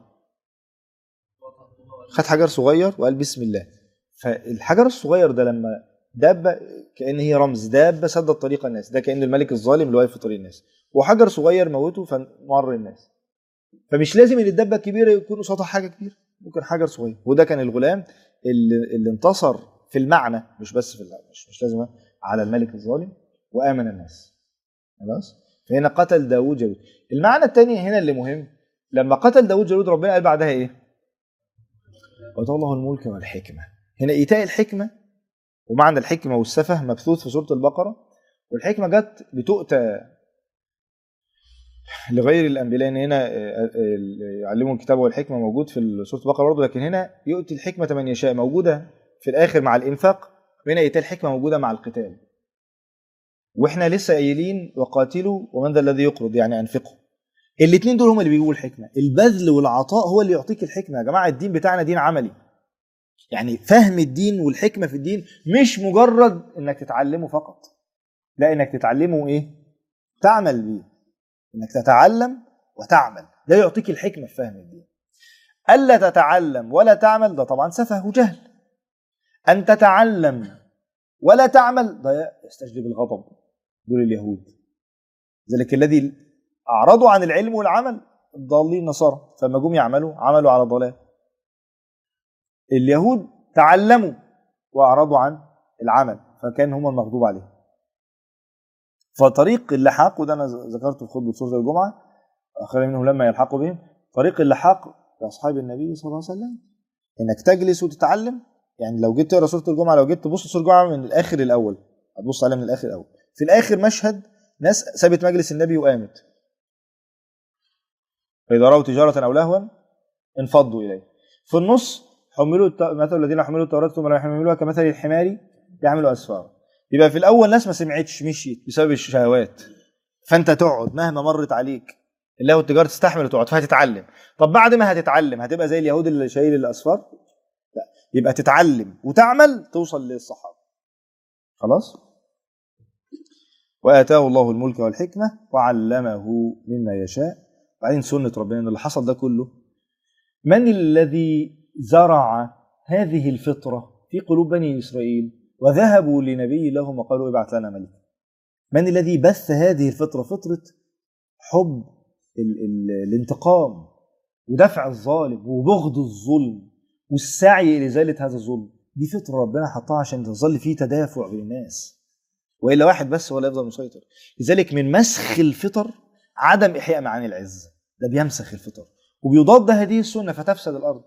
خد حجر صغير وقال بسم الله فالحجر الصغير ده لما دابة كأن هي رمز دابة سدت طريق الناس ده كأن الملك الظالم اللي واقف في طريق الناس وحجر صغير موته فمر الناس فمش لازم ان الدبه الكبيره يكون قصادها حاجه كبيره ممكن حجر صغير وده كان الغلام اللي, اللي انتصر في المعنى مش بس في اللعب مش, مش لازم على الملك الظالم وامن الناس خلاص فهنا قتل داوود جالوت المعنى الثاني هنا اللي مهم لما قتل داوود جالوت ربنا قال بعدها ايه واتى الله الملك والحكمه هنا ايتاء الحكمه ومعنى الحكمه والسفه مبثوث في سوره البقره والحكمه جت بتؤتى لغير الانبياء لان هنا آه، آه، يعلموا الكتاب والحكمه موجود في سوره البقره برضه لكن هنا يؤتي الحكمه من يشاء موجوده في الاخر مع الانفاق وهنا ايتاء الحكمه موجوده مع القتال واحنا لسه قايلين وقاتلوا ومن ذا الذي يقرض يعني انفقوا الاثنين دول هم اللي بيجيبوا الحكمه البذل والعطاء هو اللي يعطيك الحكمه يا جماعه الدين بتاعنا دين عملي يعني فهم الدين والحكمه في الدين مش مجرد انك تتعلمه فقط لا انك تتعلمه ايه تعمل بيه انك تتعلم وتعمل ده يعطيك الحكمه في فهم الدين الا تتعلم ولا تعمل ده طبعا سفه وجهل ان تتعلم ولا تعمل ده يستجلب الغضب دول اليهود ذلك الذي اعرضوا عن العلم والعمل الضالين نصارى فلما جم يعملوا عملوا على ضلال اليهود تعلموا واعرضوا عن العمل فكان هم المغضوب عليهم فطريق اللحاق وده انا ذكرته في خطبه سوره الجمعه اخر منه لما يلحقوا بهم طريق اللحاق لاصحاب النبي صلى الله عليه وسلم انك تجلس وتتعلم يعني لو جيت تقرا سوره الجمعه لو جيت تبص سوره الجمعه من الاخر الاول هتبص عليها من الاخر الاول في الاخر مشهد ناس سابت مجلس النبي وقامت فاذا راوا تجاره او لهوا انفضوا اليه في النص حملوا الت... مثل الذين حملوا التوراه ثم لا يحملوها كمثل الحمار يحمل اسفارا يبقى في الاول ناس ما سمعتش مشيت بسبب الشهوات فانت تقعد مهما مرت عليك اللي هو التجاره تستحمل وتقعد فهتتعلم طب بعد ما هتتعلم هتبقى زي اليهود اللي شايل الاسفار لا يبقى تتعلم وتعمل توصل للصحابه خلاص واتاه الله الملك والحكمه وعلمه مما يشاء بعدين سنه ربنا ان اللي حصل ده كله من الذي زرع هذه الفطره في قلوب بني اسرائيل وذهبوا لنبي لهم وقالوا ابعث لنا ملكا من الذي بث هذه الفطره فطره حب ال ال الانتقام ودفع الظالم وبغض الظلم والسعي لازاله هذا الظلم دي فطره ربنا حطها عشان تظل فيه تدافع بين الناس والا واحد بس هو اللي يفضل مسيطر لذلك من مسخ الفطر عدم احياء معاني العزه ده بيمسخ الفطر وبيضاد هذه السنه فتفسد الارض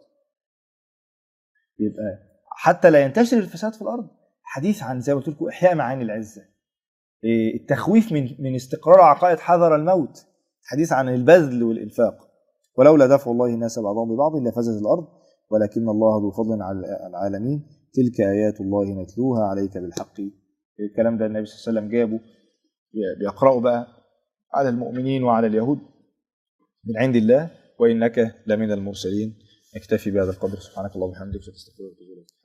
يبقى حتى لا ينتشر الفساد في الارض حديث عن زي ما قلت لكم احياء معاني العزه إيه، التخويف من من استقرار عقائد حذر الموت حديث عن البذل والانفاق ولولا دفع الله الناس بعضهم ببعض لفسدت الارض ولكن الله ذو فضل على العالمين تلك ايات الله نتلوها عليك بالحق الكلام ده النبي صلى الله عليه وسلم جابه بيقرأه بقى على المؤمنين وعلى اليهود من عند الله وإنك لمن المرسلين نكتفي بهذا القدر سبحانك اللهم وبحمدك ونستغفرك ونتوب إليك